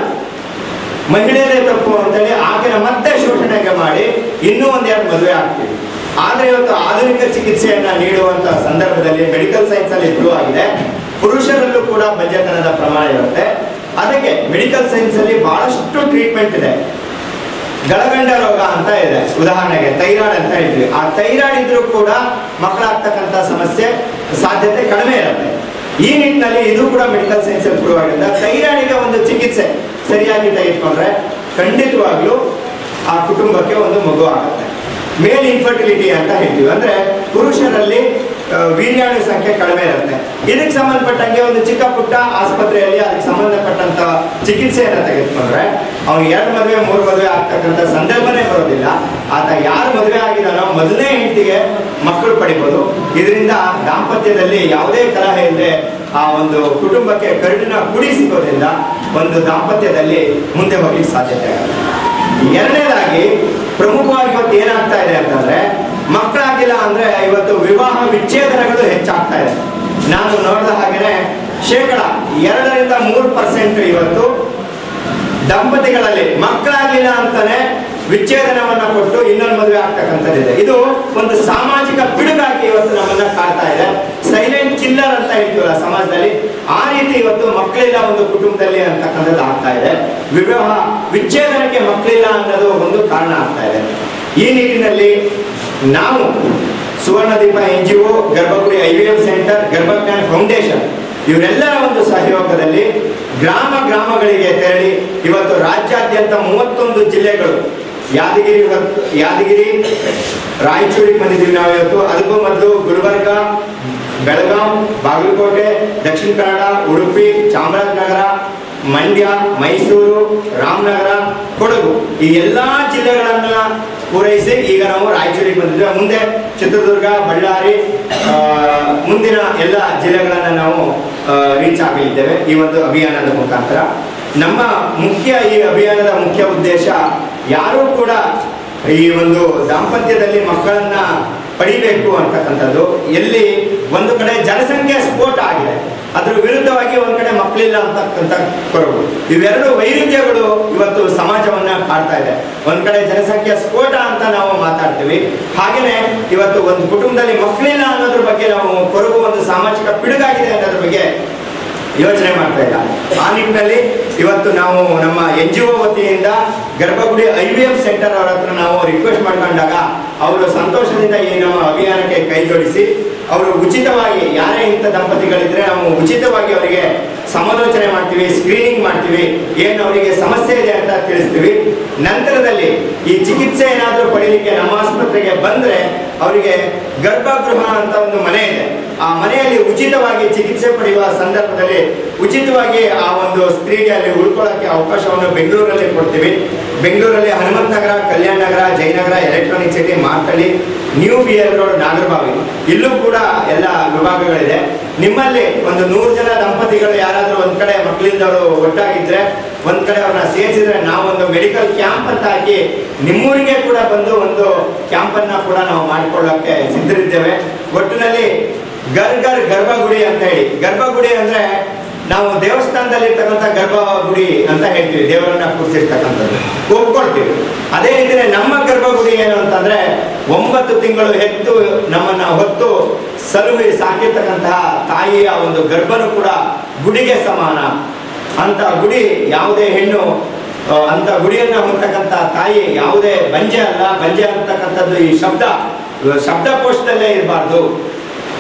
ಮಹಿಳೆಯರೇ ತಪ್ಪು ಅಂತೇಳಿ ಆಕೆನ ಮತ್ತೆ ಶೋಷಣೆಗೆ ಮಾಡಿ ಇನ್ನೂ ಒಂದೆರಡು ಮದುವೆ ಆಗ್ತೀವಿ ಆದ್ರೆ ಇವತ್ತು ಆಧುನಿಕ ಚಿಕಿತ್ಸೆಯನ್ನ ನೀಡುವಂತ ಸಂದರ್ಭದಲ್ಲಿ ಮೆಡಿಕಲ್ ಸೈನ್ಸ್ ಅಲ್ಲಿ ಪ್ರೂವ್ ಆಗಿದೆ ಪುರುಷರಲ್ಲೂ ಕೂಡ ಬಂಜೆತನದ ಪ್ರಮಾಣ ಇರುತ್ತೆ ಅದಕ್ಕೆ ಮೆಡಿಕಲ್ ಸೈನ್ಸ್ ಅಲ್ಲಿ ಬಹಳಷ್ಟು ಟ್ರೀಟ್ಮೆಂಟ್ ಇದೆ ಗಳಗಂಡ ರೋಗ ಅಂತ ಇದೆ ಉದಾಹರಣೆಗೆ ಥೈರಾಯ್ಡ್ ಅಂತ ಹೇಳ್ತೀವಿ ಆ ಥೈರಾಯ್ಡ್ ಇದ್ರೂ ಕೂಡ ಮಕ್ಕಳಾಗ್ತಕ್ಕಂಥ ಸಮಸ್ಯೆ ಸಾಧ್ಯತೆ ಕಡಿಮೆ ಇರುತ್ತೆ ಈ ನಿಟ್ಟಿನಲ್ಲಿ ಇದು ಕೂಡ ಮೆಡಿಕಲ್ ಸೈನ್ಸ್ ಅಲ್ಲಿ ಪ್ರೂವ್ ಆಗಿದೆ ಥೈರಾಯ್ಡ್ಗೆ ಒಂದು ಚಿಕಿತ್ಸೆ ಸರಿಯಾಗಿ ತೆಗೆದುಕೊಂಡ್ರೆ ಖಂಡಿತವಾಗ್ಲೂ ಆ ಕುಟುಂಬಕ್ಕೆ ಒಂದು ಮಗು ಆಗುತ್ತೆ ಮೇಲ್ ಇನ್ಫರ್ಟಿಲಿಟಿ ಅಂತ ಹೇಳ್ತೀವಿ ಅಂದ್ರೆ ಪುರುಷರಲ್ಲಿ ಆ, ವೀರ್ಯಾಣು ಸಂಖ್ಯೆ ಕಡಿಮೆ ಇರುತ್ತೆ ಇದಕ್ಕೆ ಸಂಬಂಧಪಟ್ಟಂಗೆ ಒಂದು ಚಿಕ್ಕ ಪುಟ್ಟ ಆಸ್ಪತ್ರೆಯಲ್ಲಿ ಅದಕ್ಕೆ ಸಂಬಂಧಪಟ್ಟಂತ ಚಿಕಿತ್ಸೆಯನ್ನು ತೆಗೆದುಕೊಂಡ್ರೆ ಅವ್ನಿಗೆ ಎರಡು ಮದುವೆ ಮೂರು ಮದುವೆ ಆಗ್ತಕ್ಕಂಥ ಸಂದರ್ಭನೇ ಬರೋದಿಲ್ಲ ಆತ ಯಾರು ಮದುವೆ ಆಗಿದಾನೋ ಮೊದಲನೇ ಹೆಂಡತಿಗೆ ಮಕ್ಕಳು ಪಡಿಬೋದು ಇದರಿಂದ ದಾಂಪತ್ಯದಲ್ಲಿ ಯಾವುದೇ ಕಲಹ ಇಲ್ಲದೆ ಆ ಒಂದು ಕುಟುಂಬಕ್ಕೆ ಕರುಳಿನ ಕುಡಿ ಸಿಗೋದ್ರಿಂದ ಒಂದು ದಾಂಪತ್ಯದಲ್ಲಿ ಮುಂದೆ ಹೋಗ್ಲಿಕ್ಕೆ ಸಾಧ್ಯತೆ ಆಗುತ್ತೆ ಎರಡನೇದಾಗಿ ಪ್ರಮುಖವಾಗಿ ಇವತ್ತು ಏನಾಗ್ತಾ ಇದೆ ಅಂತಂದ್ರೆ ಮಕ್ಕಳಾಗಿಲ್ಲ ಅಂದ್ರೆ ಇವತ್ತು ವಿವಾಹ ವಿಚ್ಛೇದನಗಳು ಹೆಚ್ಚಾಗ್ತಾ ಇದೆ ನಾನು ನೋಡಿದ ಹಾಗೇನೆ ಶೇಕಡ ಎರಡರಿಂದ ಮೂರು ಪರ್ಸೆಂಟ್ ಇವತ್ತು ದಂಪತಿಗಳಲ್ಲಿ ಮಕ್ಕಳಾಗಿಲ್ಲ ಅಂತಾನೆ ವಿಚ್ಛೇದನವನ್ನ ಕೊಟ್ಟು ಇನ್ನೊಂದು ಮದುವೆ ಆಗ್ತಕ್ಕಂಥದ್ದಿದೆ ಇದು ಒಂದು ಸಾಮಾಜಿಕ ಪಿಡುಗಾಗಿ ಇವತ್ತು ನಮ್ಮನ್ನ ಕಾಡ್ತಾ ಇದೆ ಸೈಲೆಂಟ್ ಕಿಲ್ಲರ್ ಅಂತ ಹೇಳ್ತೀವಲ್ಲ ಸಮಾಜದಲ್ಲಿ ಆ ರೀತಿ ಇವತ್ತು ಮಕ್ಕಳಿಲ್ಲ ಒಂದು ಕುಟುಂಬದಲ್ಲಿ ಅಂತಕ್ಕಂಥದ್ದು ಆಗ್ತಾ ಇದೆ ವಿವಾಹ ವಿಚ್ಛೇದನಕ್ಕೆ ಮಕ್ಕಳಿಲ್ಲ ಅನ್ನೋದು ಒಂದು ಕಾರಣ ಆಗ್ತಾ ಇದೆ ಈ ನಿಟ್ಟಿನಲ್ಲಿ ನಾವು ಸುವರ್ಣದೀಪ N G O Garbhagudi I V F centre Garbhagnana foundation ಇವರೆಲ್ಲರ ಒಂದು ಸಹಯೋಗದಲ್ಲಿ ಗ್ರಾಮ ಗ್ರಾಮಗಳಿಗೆ ತೆರಳಿ ಇವತ್ತು ರಾಜ್ಯಾದ್ಯಂತ ಮೂವತ್ತೊಂದು ಜಿಲ್ಲೆಗಳು ಯಾದಗಿರಿ ಹೊತ್ತು- ಯಾದಗಿರಿ ರಾಯಚೂರಿಗೆ ಬಂದಿದ್ದೀವಿ ನಾವು ಇವತ್ತು ಅದಕ್ಕೂ ಮೊದಲು ಗುಲ್ಬರ್ಗ ಬೆಳಗಾಂ ಬಾಗಲಕೋಟೆ ದಕ್ಷಿಣ ಕನ್ನಡ ಉಡುಪಿ ಚಾಮರಾಜನಗರ ಮಂಡ್ಯ ಮೈಸೂರು ರಾಮನಗರ ಕೊಡಗು ಈ ಎಲ್ಲಾ ಜಿಲ್ಲೆಗಳನ್ನ ಪೂರೈಸಿ ಈಗ ನಾವು ರಾಯಚೂರಿಗೆ ಬಂದಿದ್ದೇವೆ ಮುಂದೆ ಚಿತ್ರದುರ್ಗ ಬಳ್ಳಾರಿ ಆ, ಮುಂದಿನ ಎಲ್ಲ ಜಿಲ್ಲೆಗಳನ್ನ ನಾವು ರೀಚ್ ಆಗಲಿದ್ದೇವೆ ಈ ಒಂದು ಅಭಿಯಾನದ ಮುಖಾಂತರ ನಮ್ಮ ಮುಖ್ಯ ಈ ಅಭಿಯಾನದ ಮುಖ್ಯ ಉದ್ದೇಶ ಯಾರೂ ಕೂಡ ಈ ಒಂದು ದಾಂಪತ್ಯದಲ್ಲಿ ಮಕ್ಕಳನ್ನ ಪಡಿಬೇಕು ಅಂತಕ್ಕಂಥದ್ದು ಎಲ್ಲಿ ಒಂದು ಕಡೆ ಜನಸಂಖ್ಯೆ ಸ್ಫೋಟ ಆಗಿದೆ ಅದ್ರ ವಿರುದ್ಧವಾಗಿ ಒಂದ್ ಕಡೆ ಮಕ್ಕಳಿಲ್ಲ ಅಂತಕ್ಕಂಥ ಕೊರಗು ಇವೆರಡು ವೈರುಧ್ಯಗಳು ಇವತ್ತು ಸಮಾಜವನ್ನ ಕಾಡ್ತಾ ಇದೆ ಒಂದ್ ಕಡೆ ಜನಸಂಖ್ಯೆ ಸ್ಫೋಟ ಅಂತ ನಾವು ಮಾತಾಡ್ತೀವಿ ಹಾಗೇನೆ ಇವತ್ತು ಒಂದು ಕುಟುಂಬದಲ್ಲಿ ಮಕ್ಕಳಿಲ್ಲ ಅನ್ನೋದ್ರ ಬಗ್ಗೆ ನಾವು ಕೊರಗು ಒಂದು ಸಾಮಾಜಿಕ ಪಿಡುಗಾಗಿದೆ ಅನ್ನೋದ್ರ ಬಗ್ಗೆ ಯೋಚನೆ ಮಾಡ್ತಾ ಇಲ್ಲ ಆ ನಿಟ್ಟಿನಲ್ಲಿ ಇವತ್ತು ನಾವು ನಮ್ಮ ಎನ್ ಜಿ ಒ ವತಿಯಿಂದ ಗರ್ಭಗುಡಿ ಐ ವಿ ಎಫ್ ಸೆಂಟರ್ ಅವರ ಹತ್ರ ನಾವು ರಿಕ್ವೆಸ್ಟ್ ಮಾಡ್ಕೊಂಡಾಗ ಅವರು ಸಂತೋಷದಿಂದ ಈ ನಮ್ಮ ಅಭಿಯಾನಕ್ಕೆ ಕೈ ಜೋಡಿಸಿ ಅವರು ಉಚಿತವಾಗಿ ಯಾರೇ ಇಂಥ ದಂಪತಿಗಳಿದ್ರೆ ನಾವು ಉಚಿತವಾಗಿ ಅವರಿಗೆ ಸಮಾಲೋಚನೆ ಮಾಡ್ತೀವಿ ಸ್ಕ್ರೀನಿಂಗ್ ಮಾಡ್ತೀವಿ ಏನು ಅವರಿಗೆ ಸಮಸ್ಯೆ ಇದೆ ಅಂತ ತಿಳಿಸ್ತೀವಿ ನಂತರದಲ್ಲಿ ಈ ಚಿಕಿತ್ಸೆ ಏನಾದರೂ ಪಡೀಲಿಕ್ಕೆ ನಮ್ಮ ಆಸ್ಪತ್ರೆಗೆ ಬಂದ್ರೆ ಅವರಿಗೆ ಗರ್ಭಗೃಹ ಅಂತ ಒಂದು ಮನೆ ಇದೆ ಆ ಮನೆಯಲ್ಲಿ ಉಚಿತವಾಗಿ ಚಿಕಿತ್ಸೆ ಪಡೆಯುವ ಸಂದರ್ಭದಲ್ಲಿ ಉಚಿತವಾಗಿ ಆ ಒಂದು ಸ್ತ್ರೀಗೆ ಅಲ್ಲಿ ಉಳ್ಕೊಳ್ಳೋಕ್ಕೆ ಅವಕಾಶವನ್ನು ಬೆಂಗಳೂರಲ್ಲಿ ಕೊಡ್ತೀವಿ ಬೆಂಗಳೂರಲ್ಲಿ Hanumantha Nagar Kalyan Nagar Jayanagar electronic city Marathahalli new B L road Nagarbhavi ಇಲ್ಲೂ ಕೂಡ ಎಲ್ಲ ವಿಭಾಗಗಳಿದೆ ನಿಮ್ಮಲ್ಲಿ ಒಂದು ನೂರು ಜನ ದಂಪತಿಗಳು ಯಾರಾದರೂ ಒಂದ್ ಕಡೆ ಮಕ್ಕಳಿದ್ದವರು ಒಟ್ಟಾಗಿದ್ರೆ ಒಂದ್ ಕಡೆ ಅವ್ರನ್ನ ಸೇರಿಸಿದ್ರೆ ನಾವು ಒಂದು ಮೆಡಿಕಲ್ ಕ್ಯಾಂಪ್ ಅಂತ ಹಾಕಿ ನಿಮ್ಮೂರಿಗೆ ಕೂಡ ಬಂದು ಒಂದು ಕ್ಯಾಂಪ್ ಅನ್ನ ಕೂಡ ನಾವು ಮಾಡಿಕೊಳ್ಳೋಕೆ ಸಿದ್ಧರಿದ್ದೇವೆ ಒಟ್ಟಿನಲ್ಲಿ ಗರ್ ಗರ್ ಗರ್ಭಗುಡಿ ಅಂತ ಹೇಳಿ ಗರ್ಭಗುಡಿ ಅಂದ್ರೆ ನಾವು ದೇವಸ್ಥಾನದಲ್ಲಿ ಇರ್ತಕ್ಕಂಥ ಗರ್ಭಗುಡಿ ಅಂತ ಹೇಳ್ತೀವಿ ದೇವರನ್ನ ಕೂರಿಸಿರ್ತಕ್ಕಂಥದ್ದು ಒಪ್ಕೊಳ್ತೀವಿ ಅದೇ ರೀತಿನೇ ನಮ್ಮ ಗರ್ಭಗುಡಿ ಏನು ಅಂತಂದ್ರೆ ಒಂಬತ್ತು ತಿಂಗಳು ಹೆತ್ತು ನಮ್ಮನ್ನ ಹೊತ್ತು ಸಲುವಿ ಸಾಕಿರ್ತಕ್ಕಂತಹ ತಾಯಿಯ ಒಂದು ಗರ್ಭನು ಕೂಡ ಗುಡಿಗೆ ಸಮಾನ ಅಂತ ಗುಡಿ ಯಾವುದೇ ಹೆಣ್ಣು ಆ, ಅಂತ ಗುಡಿಯನ್ನ ಹೊಂದತಕ್ಕಂಥ ತಾಯಿ ಯಾವುದೇ ಬಂಜೆ ಅಲ್ಲ ಬಂಜೆ ಅಂತಕ್ಕಂಥದ್ದು ಈ ಶಬ್ದ ಶಬ್ದಕೋಶದಲ್ಲೇ ಇರಬಾರ್ದು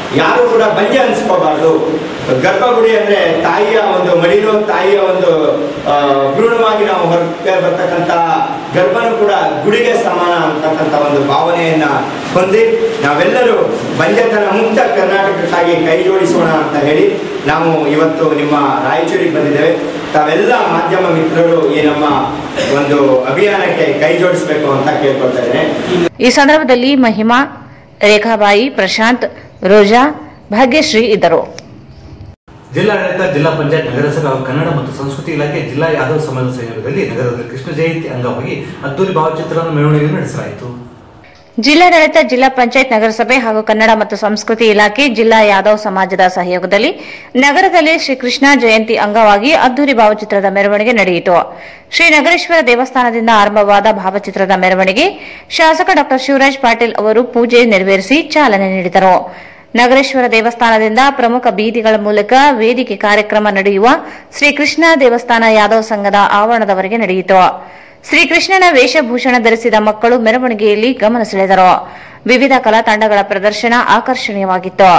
ಯಾರು ಕೂಡ ಬಂಜೆ ಅನ್ಸ್ಕೋಬಾರ್ದು ಗರ್ಭಗುಡಿ ಅಂದ್ರೆ ತಾಯಿಯ ಒಂದು ಮಡಿಲು ತಾಯಿಯ ಒಂದು ಆ, ಭ್ರೂಣವಾಗಿ ನಾವು ಹೊರಗೆ ಬರ್ತಕ್ಕಂಥ ಗರ್ಭನು ಕೂಡ ಗುಡಿಗೆ ಸಮಾನ ಅಂತಕ್ಕಂಥ ಒಂದು ಭಾವನೆಯನ್ನ ಹೊಂದಿ ನಾವೆಲ್ಲರೂ ಬಂಜೆತನ ಮುಕ್ತ ಕರ್ನಾಟಕಕ್ಕಾಗಿ ಕೈ ಜೋಡಿಸೋಣ ಅಂತ ಹೇಳಿ ನಾವು ಇವತ್ತು ನಿಮ್ಮ ರಾಯಚೂರಿಗೆ ಬಂದಿದ್ದೇವೆ ತಾವೆಲ್ಲ ಮಾಧ್ಯಮ ಮಿತ್ರರು ಈ ನಮ್ಮ ಒಂದು ಅಭಿಯಾನಕ್ಕೆ ಕೈ ಜೋಡಿಸಬೇಕು ಅಂತ ಕೇಳ್ಕೊಳ್ತಾ ಇದ್ದೇನೆ ಈ ಸಂದರ್ಭದಲ್ಲಿ ಮಹಿಮಾ ರೇಖಾಬಾಯಿ ಪ್ರಶಾಂತ್ ರೋಜಾ ಭಾಗ್ಯಶ್ರೀ ಇದ್ದರು ಜಿಲ್ಲಾಡಳಿತ ಜಿಲ್ಲಾ ಪಂಚಾಯತ್ ನಗರಸಭೆ ಹಾಗೂ ಕನ್ನಡ ಮತ್ತು ಸಂಸ್ಕೃತಿ ಇಲಾಖೆ ಜಿಲ್ಲಾ ಯಾದವ ಸಮಾಜ ಸಂಯೋಗದಲ್ಲಿ ನಗರದಲ್ಲಿ ಕೃಷ್ಣ ಜಯಂತಿ ಅಂಗವಾಗಿ ಅದ್ದೂರಿ ಭಾವಚಿತ್ರವನ್ನು ಮೆರವಣಿಗೆ ನಡೆಸಲಾಯಿತು ಜಿಲ್ಲಾಡಳಿತ ಜಿಲ್ಲಾ ಪಂಚಾಯತ್ ನಗರಸಭೆ ಹಾಗೂ ಕನ್ನಡ ಮತ್ತು ಸಂಸ್ಕೃತಿ ಇಲಾಖೆ ಜಿಲ್ಲಾ ಯಾದವ್ ಸಮಾಜದ ಸಹಯೋಗದಲ್ಲಿ ನಗರದಲ್ಲಿ ಶ್ರೀಕೃಷ್ಣ ಜಯಂತಿ ಅಂಗವಾಗಿ ಅದ್ದೂರಿ ಭಾವಚಿತ್ರದ ಮೆರವಣಿಗೆ ನಡೆಯಿತು ಶ್ರೀ ನಗರೇಶ್ವರ ದೇವಸ್ಥಾನದಿಂದ ಆರಂಭವಾದ ಭಾವಚಿತ್ರದ ಮೆರವಣಿಗೆ ಶಾಸಕ ಡಾ ಶಿವರಾಜ್ ಪಾಟೀಲ್ ಅವರು ಪೂಜೆ ನೆರವೇರಿಸಿ ಚಾಲನೆ ನೀಡಿದರು ನಗರೇಶ್ವರ ದೇವಸ್ಥಾನದಿಂದ ಪ್ರಮುಖ ಬೀದಿಗಳ ಮೂಲಕ ವೇದಿಕೆ ಕಾರ್ಯಕ್ರಮ ನಡೆಯುವ ಶ್ರೀಕೃಷ್ಣ ದೇವಸ್ಥಾನ ಯಾದವ್ ಸಂಘದ ಆವರಣದವರೆಗೆ ನಡೆಯಿತು ಶ್ರೀಕೃಷ್ಣನ ವೇಷಭೂಷಣ ಧರಿಸಿದ ಮಕ್ಕಳು ಮೆರವಣಿಗೆಯಲ್ಲಿ ಗಮನ ಸೆಳೆದರು ವಿವಿಧ ಕಲಾ ತಂಡಗಳ ಪ್ರದರ್ಶನ ಆಕರ್ಷಣೀಯವಾಗಿತ್ತು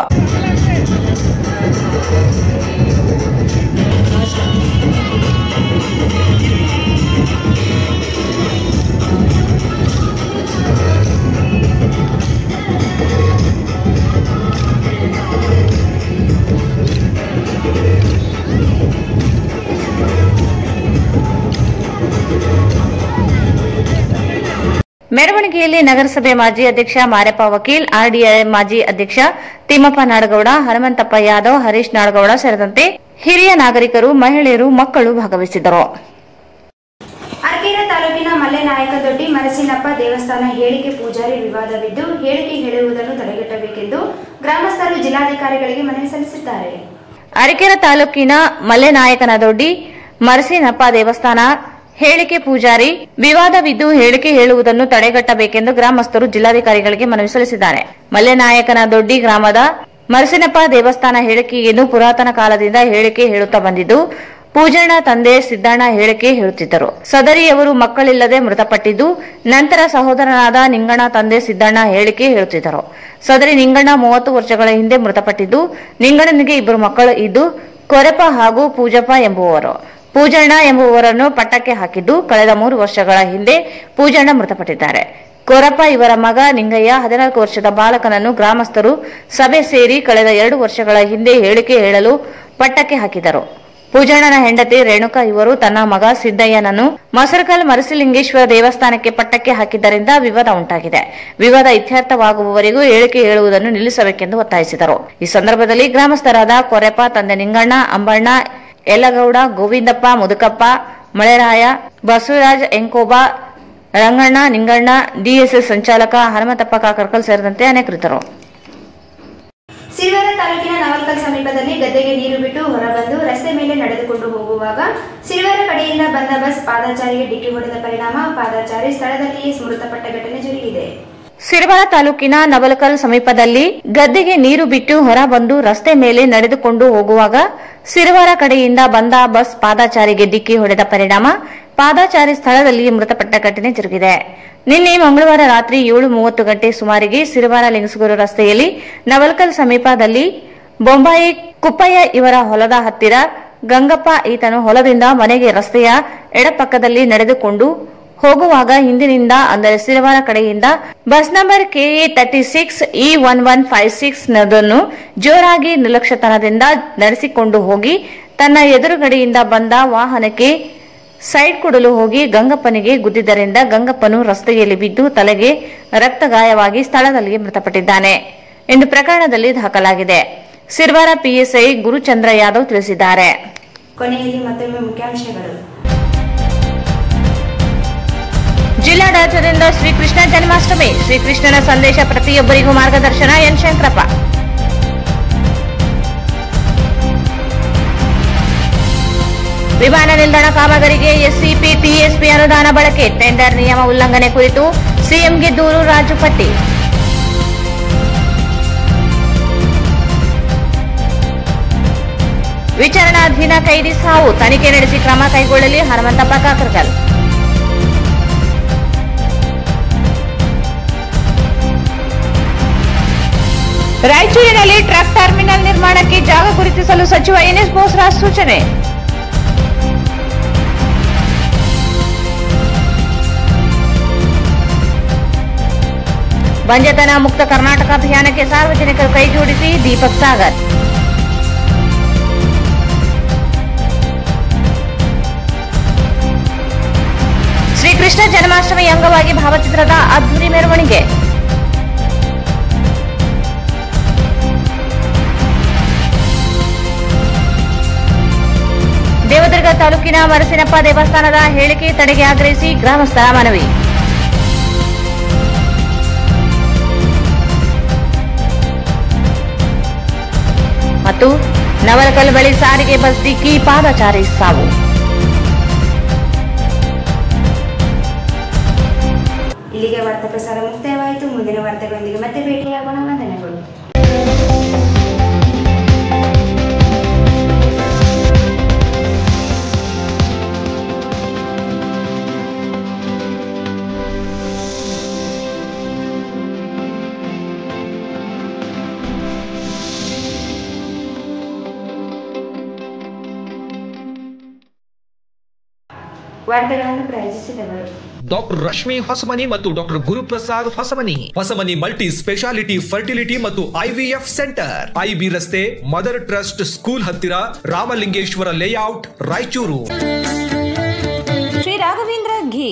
ಮೆರವಣಿಗೆಯಲ್ಲಿ ನಗರಸಭೆ ಮಾಜಿ ಅಧ್ಯಕ್ಷ ಮಾರೆಪ್ಪ ವಕೀಲ್ ಆರ್ಡಿಐ ಮಾಜಿ ಅಧ್ಯಕ್ಷ ತಿಮ್ಮಪ್ಪ ನಾಡಗೌಡ ಹನುಮಂತಪ್ಪ ಯಾದವ್ ಹರೀಶ್ ನಾಡಗೌಡ ಸೇರಿದಂತೆ ಹಿರಿಯ ನಾಗರಿಕರು ಮಹಿಳೆಯರು ಮಕ್ಕಳು ಭಾಗವಹಿಸಿದ್ದರು ಅರಕೇರ ತಾಲೂಕಿನ ಮಲ್ಲೆನಾಯಕದೊಡ್ಡಿ ಮರಸಿನಪ್ಪ ದೇವಸ್ಥಾನ ಹೇಳಿಕೆ ಪೂಜಾರಿ ವಿವಾದವಿದ್ದು ಹೇಳಿಕೆ ಹೇಳುವುದನ್ನು ತಡೆಗಟ್ಟಬೇಕೆಂದು ಗ್ರಾಮಸ್ಥರು ಜಿಲ್ಲಾಧಿಕಾರಿಗಳಿಗೆ ಮನವಿ ಸಲ್ಲಿಸಿದ್ದಾರೆ ಅರಕೆರೆ ತಾಲೂಕಿನ ಮಲೆನಾಯಕನದೊಡ್ಡಿ ಮರಸಿನಪ್ಪ ದೇವಸ್ಥಾನ ಹೇಳಿಕೆ ಪೂಜಾರಿ ವಿವಾದವಿದ್ದು ಹೇಳಿಕೆ ಹೇಳುವುದನ್ನು ತಡೆಗಟ್ಟಬೇಕೆಂದು ಗ್ರಾಮಸ್ಥರು ಜಿಲ್ಲಾಧಿಕಾರಿಗಳಿಗೆ ಮನವಿ ಸಲ್ಲಿಸಿದ್ದಾರೆ ಮಲೆನಾಯಕನ ದೊಡ್ಡಿ ಗ್ರಾಮದ ಮರಸಿನಪ್ಪ ದೇವಸ್ಥಾನ ಹೇಳಿಕೆಯನ್ನು ಪುರಾತನ ಕಾಲದಿಂದ ಹೇಳಿಕೆ ಹೇಳುತ್ತಾ ಬಂದಿದ್ದು ಪೂಜಣ್ಣ ತಂದೆ ಸಿದ್ದಣ್ಣ ಹೇಳಿಕೆ ಹೇಳುತ್ತಿದ್ದರು ಸದರಿಯವರು ಮಕ್ಕಳಿಲ್ಲದೆ ಮೃತಪಟ್ಟಿದ್ದು ನಂತರ ಸಹೋದರನಾದ ನಿಂಗಣ್ಣ ತಂದೆ ಸಿದ್ದಣ್ಣ ಹೇಳಿಕೆ ಹೇಳುತ್ತಿದ್ದರು ಸದರಿ ನಿಂಗಣ್ಣ ಮೂವತ್ತು ವರ್ಷಗಳ ಹಿಂದೆ ಮೃತಪಟ್ಟಿದ್ದು ನಿಂಗಣ್ಣನಿಗೆ ಇಬ್ಬರು ಮಕ್ಕಳು ಇದ್ದು ಕೊರೆಪ ಹಾಗೂ ಪೂಜಪ್ಪ ಎಂಬುವವರು ಪೂಜಣ್ಣ ಎಂಬುವವರನ್ನು ಪಟ್ಟಕ್ಕೆ ಹಾಕಿದ್ದು ಕಳೆದ ಮೂರು ವರ್ಷಗಳ ಹಿಂದೆ ಪೂಜಣ್ಣ ಮೃತಪಟ್ಟಿದ್ದಾರೆ ಕೊರಪ್ಪ ಇವರ ಮಗ ನಿಂಗಯ್ಯ ಹದಿನಾಲ್ಕು ವರ್ಷದ ಬಾಲಕನನ್ನು ಗ್ರಾಮಸ್ಥರು ಸಭೆ ಸೇರಿ ಕಳೆದ ಎರಡು ವರ್ಷಗಳ ಹಿಂದೆ ಹೇಳಿಕೆ ಹೇಳಲು ಪಟ್ಟಕ್ಕೆ ಹಾಕಿದರು ಪೂಜಣ್ಣನ ಹೆಂಡತಿ ರೇಣುಕಾ ಇವರು ತನ್ನ ಮಗ ಸಿದ್ದಯ್ಯನನ್ನು ಮಸರಕಲ್ ಮರಸಿಲಿಂಗೇಶ್ವರ ದೇವಸ್ಥಾನಕ್ಕೆ ಪಟ್ಟಕ್ಕೆ ಹಾಕಿದ್ದರಿಂದ ವಿವಾದ ಉಂಟಾಗಿದೆ ವಿವಾದ ಇತ್ಯರ್ಥವಾಗುವವರೆಗೂ ಹೇಳಿಕೆ ಹೇಳುವುದನ್ನು ನಿಲ್ಲಿಸಬೇಕೆಂದು ಒತ್ತಾಯಿಸಿದರು ಈ ಸಂದರ್ಭದಲ್ಲಿ ಗ್ರಾಮಸ್ಥರಾದ ಕೊರೆಪ ತಂದೆ ನಿಂಗಣ್ಣ ಅಂಬಣ್ಣ ಯಲ್ಲಗೌಡ ಗೋವಿಂದಪ್ಪ ಮುದುಕಪ್ಪ ಮಳೆರಾಯ ಬಸವರಾಜ್ ಎಂಕೋಬ ರಂಗಣ್ಣ ನಿಂಗಣ್ಣ ಡಿಎಸ್ಎಸ್ ಸಂಚಾಲಕ ಹನುಮಂತಪ್ಪ ಕಾಕರ್ಕಲ್ ಸೇರಿದಂತೆ ಅನೇಕರಿದ್ದರು ಸಿರಿವಾರ ತಾಲೂಕಿನ ನವಲ್ಕಲ್ ಸಮೀಪದಲ್ಲಿ ಗದ್ದೆಗೆ ನೀರು ಬಿಟ್ಟು ಹೊರಬಂದು ರಸ್ತೆ ಮೇಲೆ ನಡೆದುಕೊಂಡು ಹೋಗುವಾಗ ಸಿರಿವಾರ ಕಡೆಯಿಂದ ಬಂದ ಬಸ್ ಪಾದಚಾರಿಗೆ ಡಿಕ್ಕಿ ಹೊಡೆದ ಪರಿಣಾಮ ಪಾದಚಾರಿ ಸ್ಥಳದಲ್ಲಿಯೇ ಮೃತಪಟ್ಟ ಘಟನೆ ಜರುಗಿದೆ ಸಿರವಾರ ತಾಲೂಕಿನ ನವಲಕಲ್ ಸಮೀಪದಲ್ಲಿ ಗದ್ದೆಗೆ ನೀರು ಬಿಟ್ಟು ಹೊರ ಬಂದು ರಸ್ತೆ ಮೇಲೆ ನಡೆದುಕೊಂಡು ಹೋಗುವಾಗ ಸಿರವಾರ ಕಡೆಯಿಂದ ಬಂದ ಬಸ್ ಪಾದಾಚಾರಿಗೆ ಡಿಕ್ಕಿ ಹೊಡೆದ ಪರಿಣಾಮ ಪಾದಾಚಾರಿ ಸ್ಥಳದಲ್ಲಿ ಮೃತಪಟ್ಟ ಘಟನೆ ಜರುಗಿದೆ ನಿನ್ನೆ ಮಂಗಳವಾರ ರಾತ್ರಿ ಏಳು ಮೂವತ್ತು ಗಂಟೆ ಸುಮಾರಿಗೆ ಸಿರವಾರ ಲಿಂಗಸಗೂರು ರಸ್ತೆಯಲ್ಲಿ ನವಲ್ಕಲ್ ಸಮೀಪದಲ್ಲಿ ಬೊಂಬಾಯಿ ಕುಪ್ಪಯ್ಯ ಇವರ ಹೊಲದ ಹತ್ತಿರ ಗಂಗಪ್ಪ ಈತನು ಹೊಲದಿಂದ ಮನೆಗೆ ರಸ್ತೆಯ ಎಡಪಕ್ಕದಲ್ಲಿ ನಡೆದುಕೊಂಡು ಹೋಗುವಾಗ ಹಿಂದಿನಿಂದ ಅಂದರೆ ಸಿರವಾರ ಕಡೆಯಿಂದ bus number KA thirty six E one one five six ನದನ್ನು ಜೋರಾಗಿ ನಿರ್ಲಕ್ಷ್ಯತನದಿಂದ ನಡೆಸಿಕೊಂಡು ಹೋಗಿ ತನ್ನ ಎದುರುಗಡೆಯಿಂದ ಬಂದ ವಾಹನಕ್ಕೆ ಸೈಡ್ ಕೊಡಲು ಹೋಗಿ ಗಂಗಪ್ಪನಿಗೆ ಗುದ್ದಿದ್ದರಿಂದ ಗಂಗಪ್ಪನು ರಸ್ತೆಯಲ್ಲಿ ಬಿದ್ದು ತಲೆಗೆ ರಕ್ತ ಗಾಯವಾಗಿ ಸ್ಥಳದಲ್ಲಿ ಮೃತಪಟ್ಟಿದ್ದಾನೆ ಎಂದು ಪ್ರಕರಣದಲ್ಲಿ ದಾಖಲಾಗಿದೆ ಸಿರ್ವಾರ ಪಿಎಸ್ಐ ಗುರುಚಂದ್ರ ಯಾದವ್ ತಿಳಿಸಿದ್ದಾರೆ ಕೊನೆಯಲ್ಲಿ ಮತ್ತೊಮ್ಮೆ ಮುಖ್ಯಾಂಶಗಳು ಜಿಲ್ಲಾಡಳಿತದಿಂದ ಶ್ರೀಕೃಷ್ಣ ಜನ್ಮಾಷ್ಟಮಿ ಶ್ರೀಕೃಷ್ಣನ ಸಂದೇಶ ಪ್ರತಿಯೊಬ್ಬರಿಗೂ ಮಾರ್ಗದರ್ಶನ ಎನ್ ಶಂಕರಪ್ಪ ವಿಮಾನ ನಿಲ್ದಾಣ ಕಾಮಗಾರಿಗೆ ಎಸ್ಸಿಪಿ ಟಿಎಸ್ಪಿ ಅನುದಾನ ಬಳಕೆ ಟೆಂಡರ್ ನಿಯಮ ಉಲ್ಲಂಘನೆ ಕುರಿತು ಸಿಎಂಗೆ ದೂರು ರಾಜು ಪಟ್ಟಿ ವಿಚಾರಣಾಧೀನ ಕೈದಿ ಸಾವು ತನಿಖೆ ನಡೆಸಿ ಕ್ರಮ ಕೈಗೊಳ್ಳಲಿ ಹನುಮಂತಪ್ಪ ಕಾಕರ್ಕಲ್ ರಾಯಚೂರಿನಲ್ಲಿ ಟ್ರಕ್ ಟರ್ಮಿನಲ್ ನಿರ್ಮಾಣಕ್ಕೆ ಜಾಗ ಗುರುತಿಸಲು ಸಚಿವ ಎನ್ಎಸ್ ಬೋಸರಾಜ್ ಸೂಚನೆ ಬಂಜತನ ಮುಕ್ತ ಕರ್ನಾಟಕ ಅಭಿಯಾನಕ್ಕೆ ಸಾರ್ವಜನಿಕರು ಕೈಜೋಡಿಸಿ ದೀಪಕ್ ಸಾಗರ್ ಶ್ರೀಕೃಷ್ಣ ಜನ್ಮಾಷ್ಟಮಿ ಅಂಗವಾಗಿ ಭಾವಚಿತ್ರದ ಅದ್ದೂರಿ ಮೆರವಣಿಗೆ ದೇವದುರ್ಗ ತಾಲೂಕಿನ ಮರಸಿನಪ್ಪ ದೇವಸ್ಥಾನದ ಹೇಳಿಕೆ ತಡೆಗೆ ಆಗ್ರಹಿಸಿ ಗ್ರಾಮಸ್ಥರ ಮನವಿ ಮತ್ತು ನವಲಕಲ್ ಬಳಿ ಸಾರಿಗೆ ಬಸ್ ಡಿಕ್ಕಿ ಪಾದಚಾರಿ ಸಾವು ಇಲ್ಲಿಗೆ ವಾರ್ತಾ ಪ್ರಸಾರ ಮುಕ್ತಾಯವಾಯಿತು ಮುಂದಿನ ವಾರ್ತೆಗಳೊಂದಿಗೆ ಮತ್ತೆ ಭೇಟಿಯಾಗೋಣ ವಂದನೆಗಳು ವಾರ್ತೆಗಳನ್ನು ಪ್ರಾಯೋಜಿಸಿದವರು ಡಾಕ್ಟರ್ ರಶ್ಮಿ ಹೊಸಮನಿ ಮತ್ತು doctor Guruprasad Hosamani Hosamani multi speciality fertility ಮತ್ತು ಐವಿಎಫ್ ಸೆಂಟರ್ ಐಬಿ ರಸ್ತೆ ಮದರ್ ಟ್ರಸ್ಟ್ ಸ್ಕೂಲ್ ಹತ್ತಿರ Ramalingeshwara layout Raichur Shri Raghavendra ghee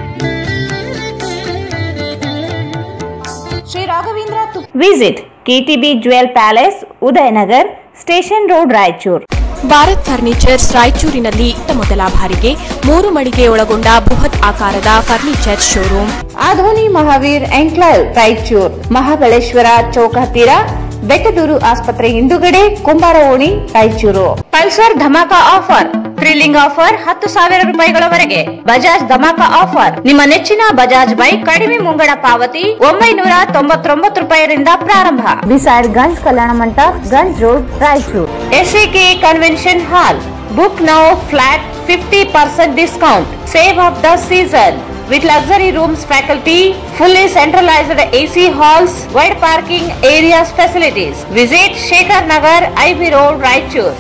Shri Raghavendra visit KTB Jewel Palace Udayanagar station road Raichur Bharat furnitures ರಾಯಚೂರಿನಲ್ಲಿ ಇತ್ತ ಮೊದಲ ಬಾರಿಗೆ ಮೂರು ಮಳಿಗೆ ಒಳಗೊಂಡ ಬೃಹತ್ ಆಕಾರದ furniture showroom Adoni Mahaveer enclave Raichur Mahabaleshwara ಚೌಕ ಹತ್ತಿರ ಬೆಟ್ಟದೂರು ಆಸ್ಪತ್ರೆ ಹಿಂದುಗಡೆ ಕುಂಬಾರ ಓಣಿ ರಾಯಚೂರು ಪಲ್ಸರ್ ಧಮಾಕ ಆಫರ್ ಥ್ರಿಲ್ಲಿಂಗ್ ಆಫರ್ ಹತ್ತು ಸಾವಿರ ರೂಪಾಯಿಗಳವರೆಗೆ ಬಜಾಜ್ ಧಮಾಕ ಆಫರ್ ನಿಮ್ಮ ನೆಚ್ಚಿನ ಬಜಾಜ್ ಬೈಕ್ ಕಡಿಮೆ ಮುಂಗಡ ಪಾವತಿ ಒಂಬೈನೂರ ತೊಂಬತ್ತೊಂಬತ್ತು ರೂಪಾಯಿರಿಂದ ಪ್ರಾರಂಭ ಬಿಸೈಡ್ ಗಂಜ್ ಕಲ್ಯಾಣ ಮಂಟಪ Ganj road Raichur SAK convention hall book now flat fifty percent discount save of the season with luxury rooms faculty, fully centralized AC halls, wide parking areas facilities. Visit Shekhar Nagar, IB Road, Raichur.